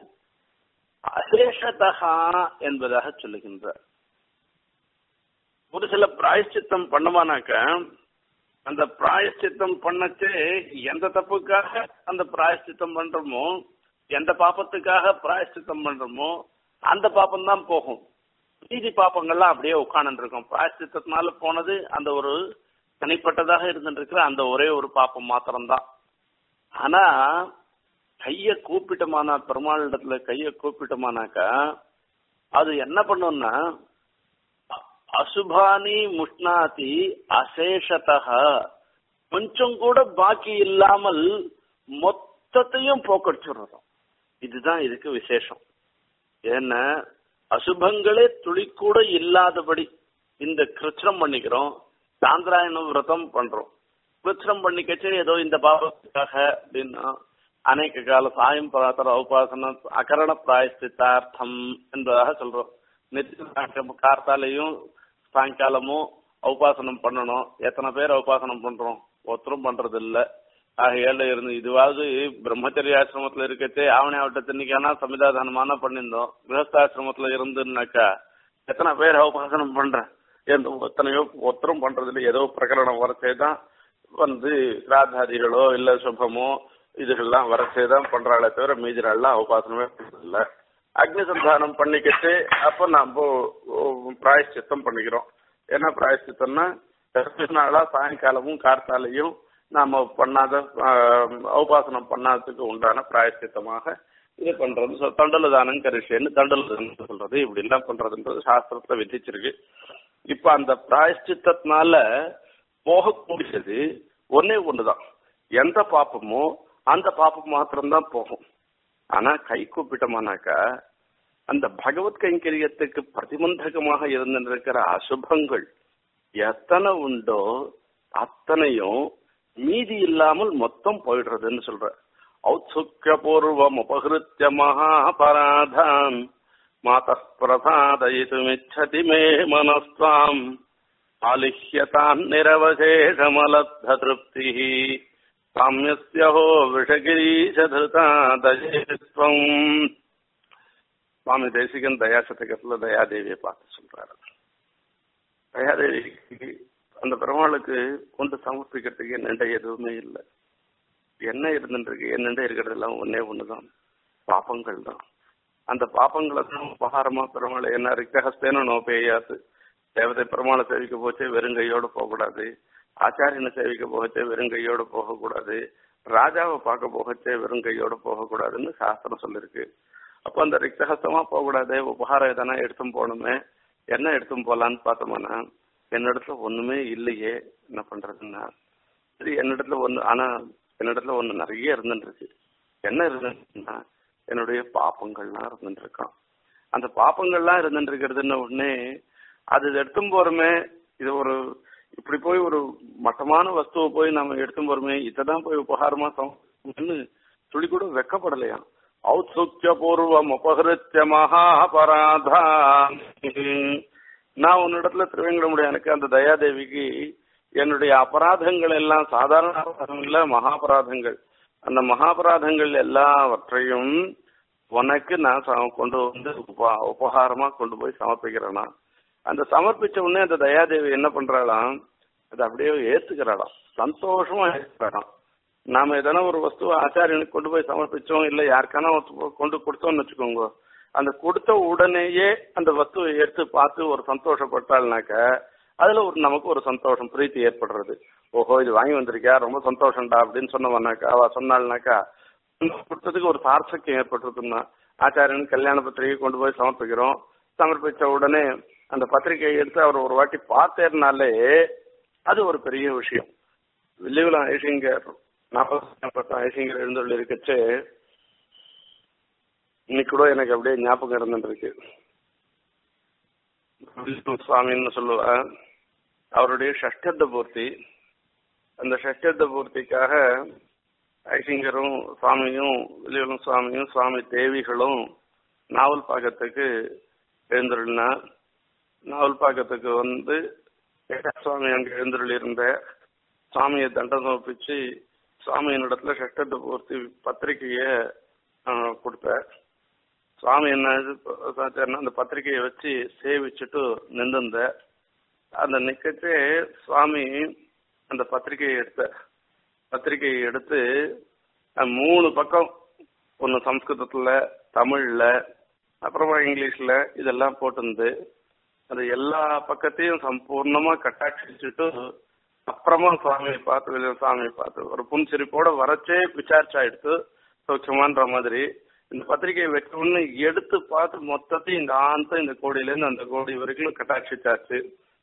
அசேஷதகா என்பதாக சொல்லுகின்றார் ஒரு சில பிராயச்சித்தம் பண்ணுவானாக்க அந்த பிராயச்சித்தம் பண்ணச்சு எந்த தப்புக்காக அந்த பிராயச்சித்தம் பண்றோமோ எந்த பாப்பத்துக்காக பிராயச்சித்தம் பண்றோமோ அந்த பாப்பம் தான் போகும் மீதி பாப்பங்கள்லாம் அப்படியே உட்கார்ந்து இருக்கும் பிராயச்சித்தத்தினால போனது அந்த ஒரு தனிப்பட்டதாக இருந்துருக்கிற அந்த ஒரே ஒரு பாப்பம் மாத்திரம்தான் ஆனா கைய கூப்பிட்டோமானா பெருமாளிடத்துல கைய கூப்பிட்டோமானாக்கா அது என்ன பண்ணும்னா அசுபானி முஷ்ணாதி அசேஷதக கொஞ்சம் கூட பாக்கி இல்லாமல் மொத்தத்தையும் போக்கடிச்சுடுறோம் இதுதான் இதுக்கு விசேஷம் ஏன்னா அசுபங்களே துளி கூட இல்லாதபடி இந்த கிருச்சனம் பண்ணிக்கிறோம் சாந்திராயண விரதம் பண்றோம் கிருச்சனம் பண்ணிக்கச்சு ஏதோ இந்த பாவத்துக்காக அப்படின்னா அநேக கால சாயம் பிராத்தர உபாசன அகரண பிராயஸ்தித்தார்த்தம் என்பதாக சொல்றோம் நித்திய கார்த்தாலையும் சாயங்காலமும் உபாசனம் பண்ணணும் எத்தனை பேர் உபாசனம் பண்றோம் ஒருத்தரும் பண்றது இல்ல ஆகையால இருந்து இதுவாவது பிரம்மச்சரிய ஆசிரமத்துல இருக்கச்சே ஆவணி ஆவட்டத்தின்னைக்கானா சமிதாதானமான பண்ணியிருந்தோம் கிரகஸ்தாசிரமத்துல இருந்துன்னாக்கா எத்தனை பேர் உபாசனம் பண்ற எந்த எத்தனையோ ஒருத்தரும் பண்றது இல்லை ஏதோ பிரகரணம் வரச்சே தான் வந்து ராதாதிகளோ இல்ல சுபமோ இதுகள்லாம் வரச்சே தான் பண்றாளே தவிர மீதி நாள்லாம் உபாசனமே பண்றதில்ல அக்னி சந்தானம் பண்ணிக்கிட்டு அப்ப நம்ம பிராயஷ்சித்தம் பண்ணிக்கிறோம் என்ன பிராயஷ்சித்தம்னா நாளா சாயங்காலமும் கார்த்தாலையும் நாம பண்ணாத உபாசனம் பண்ணாததுக்கு உண்டான பிராயஷ்சித்தமாக இது பண்றது தண்டல தானம் கரிஷேன்னு தண்டல தானம் சொல்றது இப்படி எல்லாம் பண்றதுன்றது சாஸ்திரத்துல விதிச்சிருக்கு இப்ப அந்த பிராயஷ்சித்தத்தினால போகக்கூடியது ஒன்னே ஒண்ணுதான் எந்த பாப்பமோ அந்த பாப்பம் மாத்திரம்தான் போகும் ஆனா கை கூப்பிட்டோமானாக்கா அந்த பகவத் கைங்கரியத்துக்கு பிரதிபந்தகமாக இருந்திருக்கிற அசுபங்கள் எத்தனை உண்டோ அத்தனையும் மீதி இல்லாமல் மொத்தம் போயிடுறதுன்னு சொல்ற ஔத்சுக்கிய பூர்வம் உபகிருத்திய மகாபராதான் मातः प्रसादयितुमिच्छति मे मनस्त्वाम् आलिह्यतान्निरवशेषमलब्धतृप्तिः साम्यस्य हो விஷகிரீஷதா தயேத்வம் சுவாமி தேசிகன் தயாசதகத்துல தயாதேவியை பார்த்து சொல்றாரு தயாதேவிக்கு அந்த பெருமாளுக்கு கொண்டு சமர்ப்பிக்கிறதுக்கு என்னண்ட எதுவுமே இல்லை என்ன இருந்துருக்கு என்னண்ட இருக்கிறது எல்லாம் ஒன்னே ஒண்ணுதான் பாப்பங்கள் தான் அந்த பாப்பங்களை தான் உபகாரமா பெருமாள் என்ன ரிக்தஹஸ்தேன நோபேயாது தேவதை பெருமாளை சேவிக்க போச்சே வெறுங்கையோடு போகக்கூடாது ஆச்சாரியனை சேவிக்க போகச்சே வெறுங்கையோடு போகக்கூடாது ராஜாவை பார்க்க போகச்சே வெறுங்கையோடு போகக்கூடாதுன்னு சாஸ்திரம் சொல்லிருக்கு அப்போ அந்த ரிக்தஹஸ்தமா போகக்கூடாது உபகாரம் எதனா எடுத்தும் போகணுமே என்ன எடுத்தும் போலான்னு பார்த்தோம்னா என்னிடத்துல ஒண்ணுமே இல்லையே என்ன பண்றதுன்னா சரி என்னிடத்துல ஒண்ணு ஆனா என்னிடத்துல ஒண்ணு நிறைய இருந்துட்டு இருக்கு என்ன இருந்துச்சுன்னா என்னுடைய பாப்பங்கள்லாம் இருந்துட்டு இருக்கான் அந்த பாப்பங்கள்லாம் இருந்துட்டு இருக்கிறதுன்னு உடனே அது எடுத்தும் போறோமே இது ஒரு இப்படி போய் ஒரு மட்டமான வஸ்துவை போய் நம்ம எடுத்தும் போறோமே இதான் போய் உபகாரமா சமன்னு துளி கூட வெக்கப்படலையாம் ஔத்சுக்கிய பூர்வம் உபகிருத்திய மகாபராதா நான் உன்னிடத்துல திருவேங்கடமுடிய எனக்கு அந்த தயாதேவிக்கு என்னுடைய அபராதங்கள் எல்லாம் சாதாரண அபராதம் இல்ல மகாபராதங்கள் அந்த மகாபராதங்கள் எல்லாவற்றையும் உனக்கு நான் சம- கொண்டு வந்து உப- உபகாரமா கொண்டு போய் சமர்ப்பிக்கிறேனா அந்த சமர்ப்பிச்ச உடனே அந்த தயாதேவி என்ன பண்றாளாம் அதை அப்படியே ஏத்துக்கிறாளாம் சந்தோஷமா ஏத்துக்கிறாளாம் நாம எதனா ஒரு வஸ்துவை ஆச்சாரியனுக்கு கொண்டு போய் சமர்ப்பிச்சோம் இல்ல யாருக்கான கொண்டு கொடுத்தோம்னு வச்சுக்கோங்க அந்த கொடுத்த உடனேயே அந்த வஸ்துவை எடுத்து பார்த்து ஒரு சந்தோஷப்பட்டாள்னாக்க அதுல ஒரு நமக்கு ஒரு சந்தோஷம் பிரீத்தி ஏற்படுறது ஓஹோ இது வாங்கி வந்திருக்கியா ரொம்ப சந்தோஷம்டா அப்படின்னு சொன்னவனாக்கா அவ சொன்னாள்னாக்கா கொடுத்ததுக்கு ஒரு சார்த்தக்கியம் ஏற்பட்டிருக்குன்னா ஆச்சாரியன் கல்யாண பத்திரிகை கொண்டு போய் சமர்ப்பிக்கிறோம் சமர்ப்பிச்ச உடனே அந்த பத்திரிகையை எடுத்து அவர் ஒரு வாட்டி பார்த்தேர்னாலே அது ஒரு பெரிய விஷயம் வில்லிகுலம் ஐசிங்கர் நாற்பத்தி ஐசிங்கர் எழுந்துள்ள இருக்கச்சு இன்னைக்கு கூட எனக்கு அப்படியே ஞாபகம் இருந்துருக்கு விஷ்ணு சுவாமின்னு சொல்லுவேன் அவருடைய ஷஷ்டத்த பூர்த்தி அந்த ஷஷ்டத்த பூர்த்திக்காக ஐசிங்கரும் சுவாமியும் வில்லிகுலம் சுவாமியும் சுவாமி தேவிகளும் நாவல் பாக்கத்துக்கு எழுந்துருளினா நாவல் பாக்கத்துக்கு வந்து சுவாமி அங்க எழுந்துருளி இருந்த சுவாமியை தண்டம் சமர்ப்பிச்சு சுவாமியின் இடத்துல ஷஷ்டத்தை பூர்த்தி பத்திரிகைய கொடுத்த சுவாமி என்ன இது பார்த்தாருன்னா, அந்த பத்திரிகையை வச்சு சேவிச்சுட்டு நின்றுந்த அந்த நிக்கச்சே சுவாமி அந்த பத்திரிகையை எடுத்த பத்திரிகையை எடுத்து அஹ், மூணு பக்கம் ஒன்று சம்ஸ்கிருதத்துல தமிழ்ல அப்புறமா இங்கிலீஷ்ல இதெல்லாம் போட்டிருந்து அது எல்லா பக்கத்தையும் சம்பூர்ணமா கட்டாட்சிச்சுட்டு அப்புறமா சுவாமியை பார்த்து வெளியே சுவாமியை பார்த்து ஒரு புன்சிரிப்போட வரச்சே விசாரிச்சாயிடுத்து சௌக்கியமான்ற மாதிரி இந்த பத்திரிகையை வைக்கணும்னு எடுத்து பார்த்து மொத்தத்தையும் இந்த ஆந்த இந்த கோடியிலேருந்து அந்த கோடி வரைக்கும் கட்டாட்சிச்சாச்சு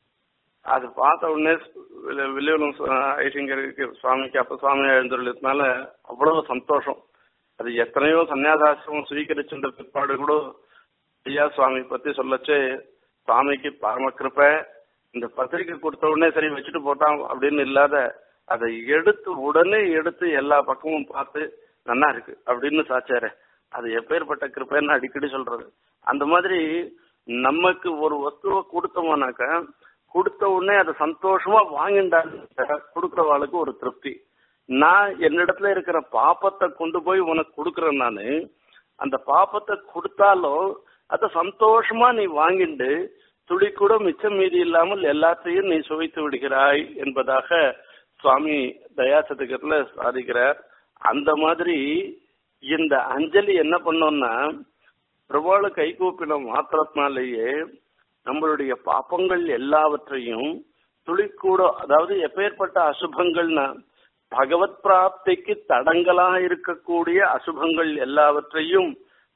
அது பார்த்த உடனே வில்ல- வில்லியலம் சு- ஐசிங்கருக்கு சுவாமிக்கு அப்ப சுவாமி எழுந்துள்ளதுனால அவ்வளவு சந்தோஷம் அது எத்தனையோ சன்னியாசாசிரமம் சுவீகரிச்சிருந்த பிற்பாடு கூட ஐயா சுவாமி பத்தி சொல்லச்சே சுவாமிக்கு பரம கிருபை இந்த பத்திரிக்கை கொடுத்த உடனே சரி வச்சுட்டு போட்டான் அப்படின்னு இல்லாத அதை எடுத்து உடனே எடுத்து எல்லா பக்கமும் பார்த்து நல்லா இருக்கு அப்படின்னு சாச்சாரு அது எப்பேற்பட்ட கிருப்பைன்னு அடிக்கடி சொல்றது அந்த மாதிரி நமக்கு ஒரு வஸ்துவை கொடுத்தோம்னாக்க கொடுத்த உடனே அதை சந்தோஷமா வாங்கிண்டாங்க கொடுக்கறவாளுக்கு ஒரு திருப்தி நான் என்னிடத்துல இருக்கிற பாப்பத்தை கொண்டு போய் உனக்கு கொடுக்கறேன் நானு அந்த பாப்பத்தை கொடுத்தாலும் அதை சந்தோஷமா நீ வாங்கிண்டு துளி கூட மிச்சம் மீதி இல்லாமல் எல்லாத்தையும் நீ சுவைத்து விடுகிறாய் என்பதாக சுவாமி தயாசதகத்துல சாதிக்கிறார் அந்த மாதிரி இந்த அஞ்சலி என்ன பண்ணோம்னா பிரபாள கைகூப்பின மாத்திரத்தினாலேயே நம்மளுடைய பாப்பங்கள் எல்லாவற்றையும் துளிக்கூட அதாவது எப்பேற்பட்ட அசுபங்கள்னா பகவத் பிராப்திக்கு தடங்களாக இருக்கக்கூடிய அசுபங்கள் எல்லாவற்றையும்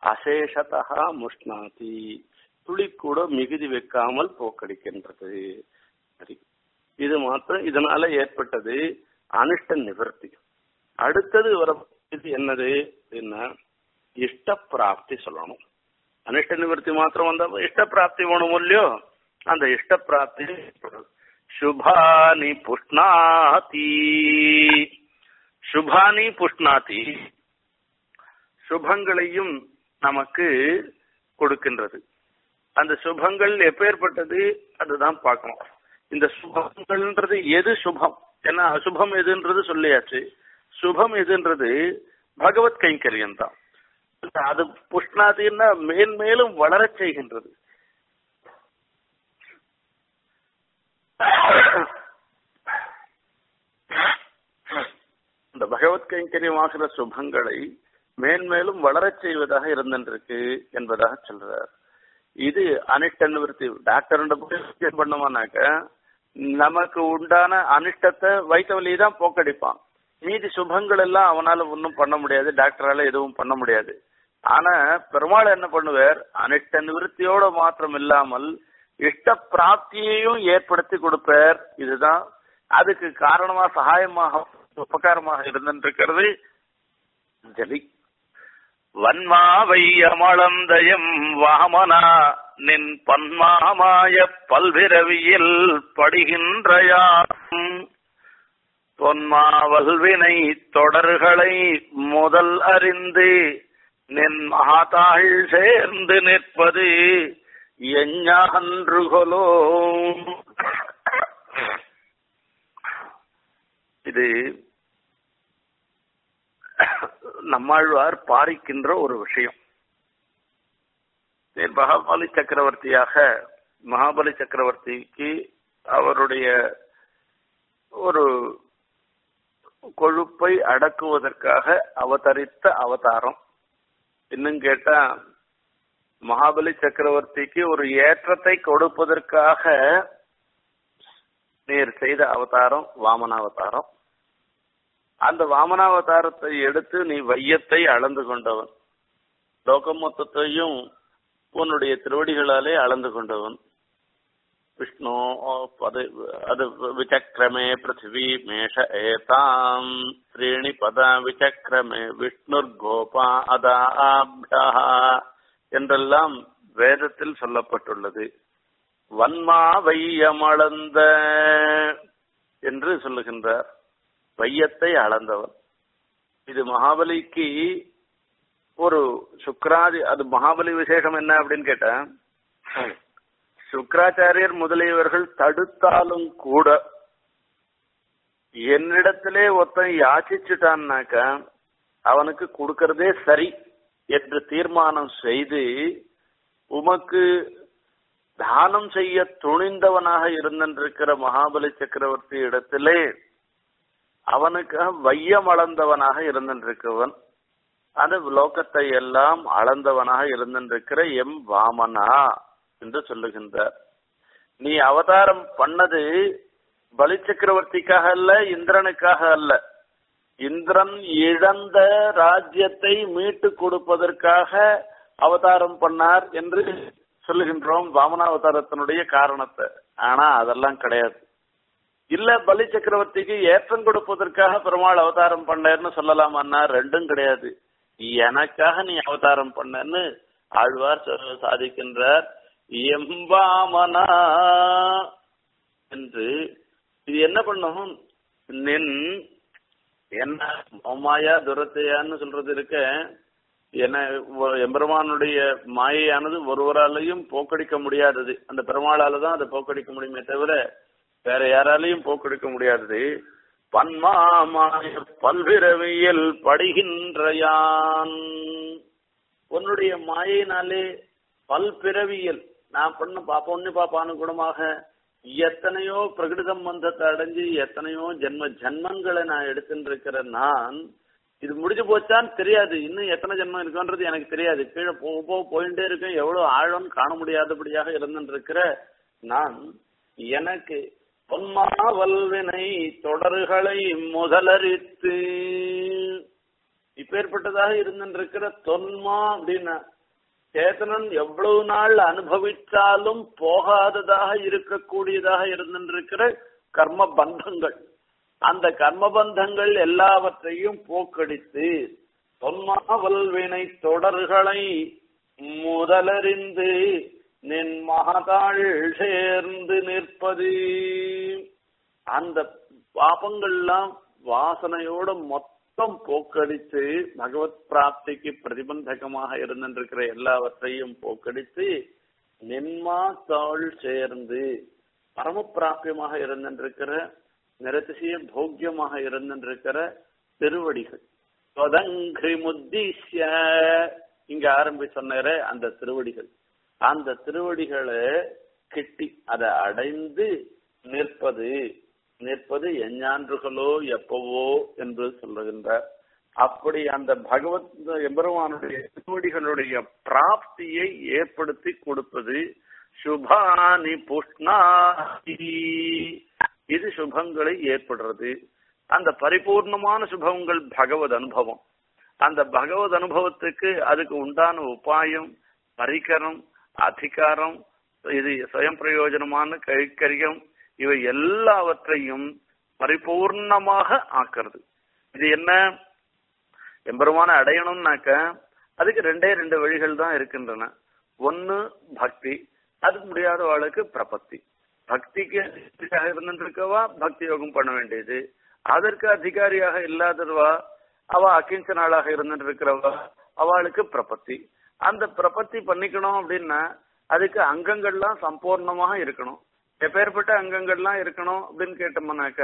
அசேஷதா முஷ்ணாதி துளிக்கூட மிகுதி வைக்காமல் போக்கடிக்கின்றது சரி இது மாத்திரம் இதனால ஏற்பட்டது அனிஷ்ட நிவர்த்தி அடுத்தது வர இது என்னது அப்படின்னா இஷ்ட பிராப்தி சொல்லணும் அனிஷ்ட நிவர்த்தி மாத்திரம் வந்தா இஷ்ட பிராப்தி வேணும் இல்லையோ அந்த இஷ்ட பிராப்தி சுபானி புஷ்ணாதி சுபானி புஷ்ணாதி சுபங்களையும் நமக்கு கொடுக்கின்றது அந்த சுபங்கள் எப்பேற்பட்டது அதுதான் பார்க்கணும் இந்த சுபங்கள்ன்றது எது சுபம் ஏன்னா அசுபம் எதுன்றது சொல்லியாச்சு சுபம் எதுன்றது பகவத் கைங்கரியம் தான் அது புஷ்ணாதின்னா மேன்மேலும் வளரச் செய்கின்றது இந்த பகவத் கைங்கரியமாகிற சுபங்களை மேன்மேலும் வளரச் செய்வதாக இருந்திருக்கு என்பதாக சொல்றார் இது அனிஷ்ட நிவர்த்தி டாக்டர் போய் பண்ணோம்னாக்க நமக்கு உண்டான அனிஷ்டத்தை வைத்த வழியை தான் போக்கடிப்பான் மீதி சுபங்கள் எல்லாம் அவனால ஒன்றும் பண்ண முடியாது டாக்டரால எதுவும் பண்ண முடியாது ஆனா பெருமாள் என்ன பண்ணுவார் அனிஷ்ட நிவர்த்தியோட மாத்திரம் இல்லாமல் இஷ்ட பிராப்தியையும் ஏற்படுத்தி கொடுப்பார் இதுதான் அதுக்கு காரணமா சகாயமாக உபகாரமாக இருந்திருக்கிறது ஜலி வன்மா வையமளந்தயம் வாமனா நின் பன்மாமாய பல்விரவியில் படுகின்றயாம் தொன்மாவல்வினை தொடர்களை முதல் அறிந்து நின் மாதாள் சேர்ந்து நிற்பது எஞ்ஞான்றுகொலோ இது நம்மாழ்வார் பாரிக்கின்ற ஒரு விஷயம் மகாபலி சக்கரவர்த்தியாக மகாபலி சக்கரவர்த்திக்கு அவருடைய ஒரு கொழுப்பை அடக்குவதற்காக அவதரித்த அவதாரம் இன்னும் கேட்டா மகாபலி சக்கரவர்த்திக்கு ஒரு ஏற்றத்தை கொடுப்பதற்காக நீர் செய்த அவதாரம் வாமனாவதாரம் அந்த வாமனாவதாரத்தை எடுத்து நீ வையத்தை அளந்து கொண்டவன் லோகம் மொத்தத்தையும் உன்னுடைய திருவடிகளாலே அளந்து கொண்டவன் விஷ்ணு பத அது விசக்கிரமே பிருத்திவி மேஷ ஏதாம் ஸ்ரீணி பத விசக்கிரமே விஷ்ணுர் கோபா அதாபியா என்றெல்லாம் வேதத்தில் சொல்லப்பட்டுள்ளது வன்மா வையமளந்த என்று சொல்லுகின்றார் வையத்தை அளந்தவன் இது மகாபலிக்கு ஒரு சுக்ராதி அது மகாபலி விசேஷம் என்ன அப்படின்னு கேட்டா சுக்கராச்சாரியர் முதலியவர்கள் தடுத்தாலும் கூட என்னிடத்திலே ஒருத்தன் யாச்சிச்சுட்டான்னாக்க அவனுக்கு கொடுக்கறதே சரி என்று தீர்மானம் செய்து உமக்கு தானம் செய்ய துணிந்தவனாக இருந்திருக்கிற மகாபலி சக்கரவர்த்தி இடத்திலே அவனுக்கு வையம் அளந்தவனாக இருந்திருக்கிறவன் அந்த லோகத்தை எல்லாம் அளந்தவனாக இருந்திருக்கிற எம் வாமனா என்று சொல்லுகின்றார் நீ அவதாரம் பண்ணது பலி சக்கரவர்த்திக்காக அல்ல இந்திரனுக்காக அல்ல இந்திரன் இழந்த ராஜ்யத்தை மீட்டு கொடுப்பதற்காக அவதாரம் பண்ணார் என்று சொல்லுகின்றோம் வாமனாவதாரத்தினுடைய காரணத்தை ஆனா அதெல்லாம் கிடையாது இல்ல பலி சக்கரவர்த்திக்கு ஏற்றம் கொடுப்பதற்காக பெருமாள் அவதாரம் பண்ணார்னு சொல்லலாமான்னா ரெண்டும் கிடையாது எனக்காக நீ அவதாரம் பண்ணன்னு ஆழ்வார் சாதிக்கின்றார் எம்பாமனா என்று இது என்ன பண்ணும் நின் என்ன மாயா துரத்தையான்னு சொல்றது இருக்க என்ன எம்பெருமானுடைய மாயையானது ஒருவராலையும் போக்கடிக்க முடியாதது அந்த பெருமாளால தான் அதை போக்கடிக்க முடியுமே தவிர வேற யாராலையும் போக்கெடுக்க முடியாதது பன்மாமாய பல்விரவியல் படுகின்ற யான் உன்னுடைய மாயினாலே பல்பிறவியல் நான் பண்ண பாப்ப ஒண்ணு பாப்பானு குணமாக எத்தனையோ பிரகிருத சம்பந்தத்தை அடைஞ்சு எத்தனையோ ஜென்ம ஜென்மங்களை நான் எடுத்துட்டு இருக்கிற நான் இது முடிஞ்சு போச்சான்னு தெரியாது இன்னும் எத்தனை ஜென்மம் இருக்குன்றது எனக்கு தெரியாது கீழே போக போக போயிட்டே இருக்கேன் எவ்வளவு ஆழம் காண முடியாதபடியாக இருந்துட்டு இருக்கிற நான் எனக்கு பொன்மாவல்வினை தொடர்களை முதலரித்து இப்பேற்பட்டதாக இருந்திருக்கிற தொன்மா அப்படின்னா சேத்தனன் எவ்வளவு நாள் அனுபவித்தாலும் போகாததாக இருக்கக்கூடியதாக இருந்திருக்கிற கர்ம பந்தங்கள் அந்த கர்ம பந்தங்கள் எல்லாவற்றையும் போக்கடித்து தொன்மாவல்வினை தொடர்களை முதலறிந்து நின் மகதாள் சேர்ந்து நிற்பது அந்த பாபங்கள்லாம் வாசனையோட மொத்தம் போக்கடித்து பகவத் பிராப்திக்கு பிரதிபந்தகமாக இருந்திருக்கிற எல்லாவற்றையும் போக்கடித்து நின்மா தாள் சேர்ந்து பரமப்பிராபியமாக இருந்திருக்கிற நிரதிசய போக்கியமாக இருந்திருக்கிற திருவடிகள் தொதங்கிரி முத்திஷ்ய இங்க ஆரம்பி சொன்னார அந்த திருவடிகள் அந்த திருவடிகளை கிட்டி அதை அடைந்து நிற்பது நிற்பது எஞ்ஞான்றுகளோ எப்பவோ என்று சொல்லுகின்றார் அப்படி அந்த பகவத் எம்பெருமானுடைய திருவடிகளுடைய பிராப்தியை ஏற்படுத்தி கொடுப்பது சுபானி புஷ்ணாதி இது சுபங்களை ஏற்படுறது அந்த பரிபூர்ணமான சுபங்கள் பகவத் அனுபவம் அந்த பகவத் அனுபவத்துக்கு அதுக்கு உண்டான உபாயம் பரிகரம் அதிகாரம் இது சுயம் பிரயோஜனமான கைக்கரியம் இவை எல்லாவற்றையும் பரிபூர்ணமாக ஆக்கிறது இது என்ன எம்பெருமான அடையணும்னாக்க அதுக்கு ரெண்டே ரெண்டு வழிகள் தான் இருக்கின்றன ஒன்னு பக்தி அது முடியாத வாழ்க்கை பிரபத்தி பக்திக்கு அதிகாரியாக இருந்திருக்கவா பக்தி யோகம் பண்ண வேண்டியது அதற்கு அதிகாரியாக இல்லாதவா அவ அகிஞ்சனாளாக இருந்துட்டு இருக்கிறவா அவளுக்கு பிரபத்தி அந்த பிரபத்தி பண்ணிக்கணும் அப்படின்னா அதுக்கு அங்கங்கள்லாம் சம்பூர்ணமாக இருக்கணும் எப்பேற்பட்ட அங்கங்கள்லாம் இருக்கணும் அப்படின்னு கேட்டோம்னாக்க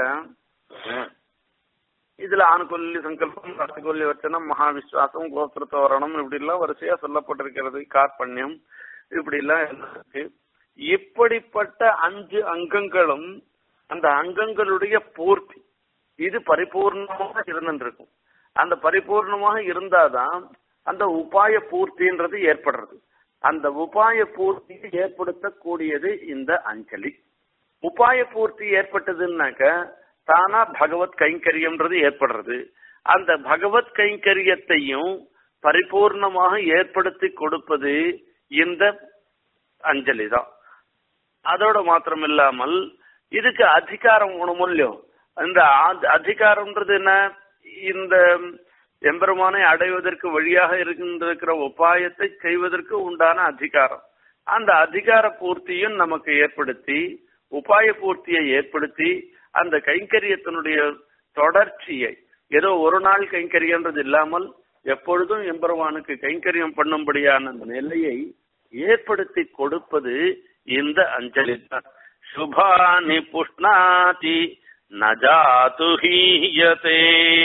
இதுல ஆணுகொல்லி சங்கல்பம் ரசகொல்லி வச்சனம் மகாவிஸ்வாசம் கோத்திரத்தோரணம் இப்படி எல்லாம் வரிசையா சொல்லப்பட்டிருக்கிறது கார்பண்யம் இப்படி எல்லாம் இருக்கு இப்படிப்பட்ட அஞ்சு அங்கங்களும் அந்த அங்கங்களுடைய பூர்த்தி இது பரிபூர்ணமாக இருந்துருக்கும் அந்த பரிபூர்ணமாக இருந்தாதான் அந்த உபாய பூர்த்தின்றது ஏற்படுறது அந்த உபாய பூர்த்தியை ஏற்படுத்தக்கூடியது இந்த அஞ்சலி உபாய பூர்த்தி ஏற்பட்டதுன்னாக்க தானா பகவத் கைங்கரியம்ன்றது ஏற்படுறது அந்த பகவத் கைங்கரியத்தையும் பரிபூர்ணமாக ஏற்படுத்தி கொடுப்பது இந்த அஞ்சலி தான் அதோட மாத்திரம் இல்லாமல் இதுக்கு அதிகாரம் உணமுல்லையோ இந்த அதிகாரம்ன்றது என்ன இந்த எம்பெருமானை அடைவதற்கு வழியாக இருக்கின்ற உபாயத்தை செய்வதற்கு உண்டான அதிகாரம் அந்த அதிகார பூர்த்தியும் நமக்கு ஏற்படுத்தி உபாய பூர்த்தியை ஏற்படுத்தி அந்த கைங்கரியத்தினுடைய தொடர்ச்சியை ஏதோ ஒரு நாள் கைங்கரியன்றது இல்லாமல் எப்பொழுதும் எம்பெருமானுக்கு கைங்கரியம் பண்ணும்படியான அந்த நிலையை ஏற்படுத்தி கொடுப்பது இந்த அஞ்சலி தான் சுபானி புஷ்ணாதி நஜாது ஹீயதே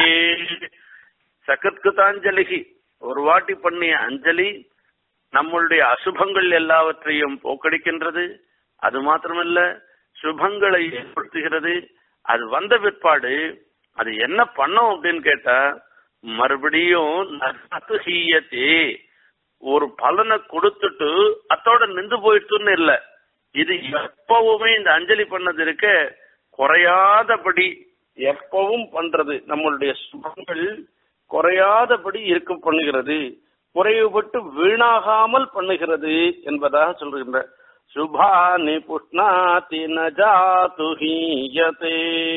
சகத்குதாஞ்சலிகி ஒரு வாட்டி பண்ணிய அஞ்சலி நம்மளுடைய அசுபங்கள் எல்லாவற்றையும் போக்கடிக்கின்றது அது மாத்திரமல்ல சுபங்களை ஏற்படுத்துகிறது அது வந்த பிற்பாடு அது என்ன பண்ணும் அப்படின்னு கேட்டா மறுபடியும் நகீயத்தே ஒரு பலனை கொடுத்துட்டு அத்தோட நின்று போயிட்டுன்னு இல்ல இது எப்பவுமே இந்த அஞ்சலி பண்ணது இருக்க குறையாதபடி எப்பவும் பண்றது நம்மளுடைய சுபங்கள் குறையாதபடி இருக்க பண்ணுகிறது குறைவுபட்டு வீணாகாமல் பண்ணுகிறது என்பதாக சொல்கின்ற சுபானி புஷ்ணாதி நஜாது ஹீயதே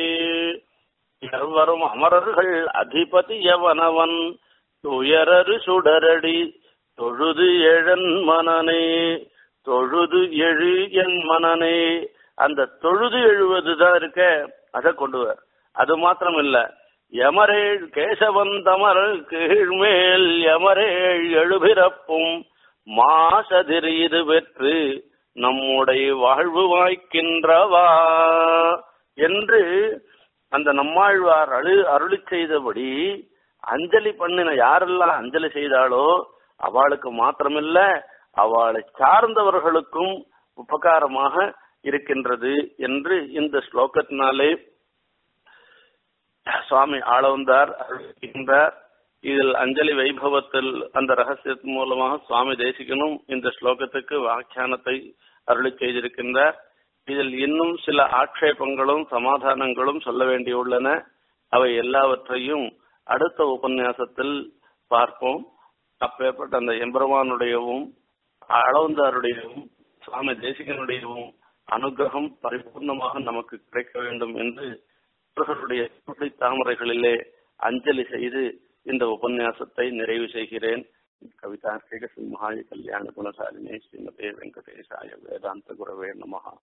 வரும் அமரர்கள் அதிபதி எவனவன் துயரரு சுடரடி தொழுது எழன் மனனே தொழுது எழு என் மனனே அந்த தொழுது எழுவதுதான் இருக்க அதை கொண்டு வர அது மாத்திரம் இல்ல யமரேழ் கேசவன் தமர் கீழ்மேல் யமரேழ் எழுபிறப்பும் மாசதிர் இது பெற்று நம்முடைய வாழ்வு வாய்க்கின்றவா என்று அந்த நம்மாழ்வார் அழு அருளி செய்தபடி அஞ்சலி பண்ணின யாரெல்லாம் அஞ்சலி செய்தாளோ அவளுக்கு மாத்திரமில்ல அவளை சார்ந்தவர்களுக்கும் உபகாரமாக இருக்கின்றது என்று இந்த ஸ்லோகத்தினாலே சுவாமி ஆளவந்தார் அருள்கின்றார் இதில் அஞ்சலி வைபவத்தில் அந்த ரகசியத்தின் மூலமாக சுவாமி தேசிகனும் இந்த ஸ்லோகத்துக்கு வியாக்கியானத்தை அருளி செய்திருக்கின்றார் இதில் இன்னும் சில ஆட்சேபங்களும் சமாதானங்களும் சொல்ல வேண்டியுள்ளன அவை எல்லாவற்றையும் அடுத்த உபன்யாசத்தில் பார்ப்போம் அப்பேற்பட்ட அந்த எம்பெருமானுடையவும் அளவந்தாருடையவும் சுவாமி தேசிகனுடையவும் அனுகிரகம் பரிபூர்ணமாக நமக்கு கிடைக்க வேண்டும் என்று அவர்களுடைய தாமரைகளிலே அஞ்சலி செய்து இந்த உபன்யாசத்தை நிறைவு செய்கிறேன் கவிதார்க்கிக சிம்ஹாய கல்யாண குணசாலினே ஸ்ரீமதே வெங்கடேசாய வேதாந்த குரவே நமஹா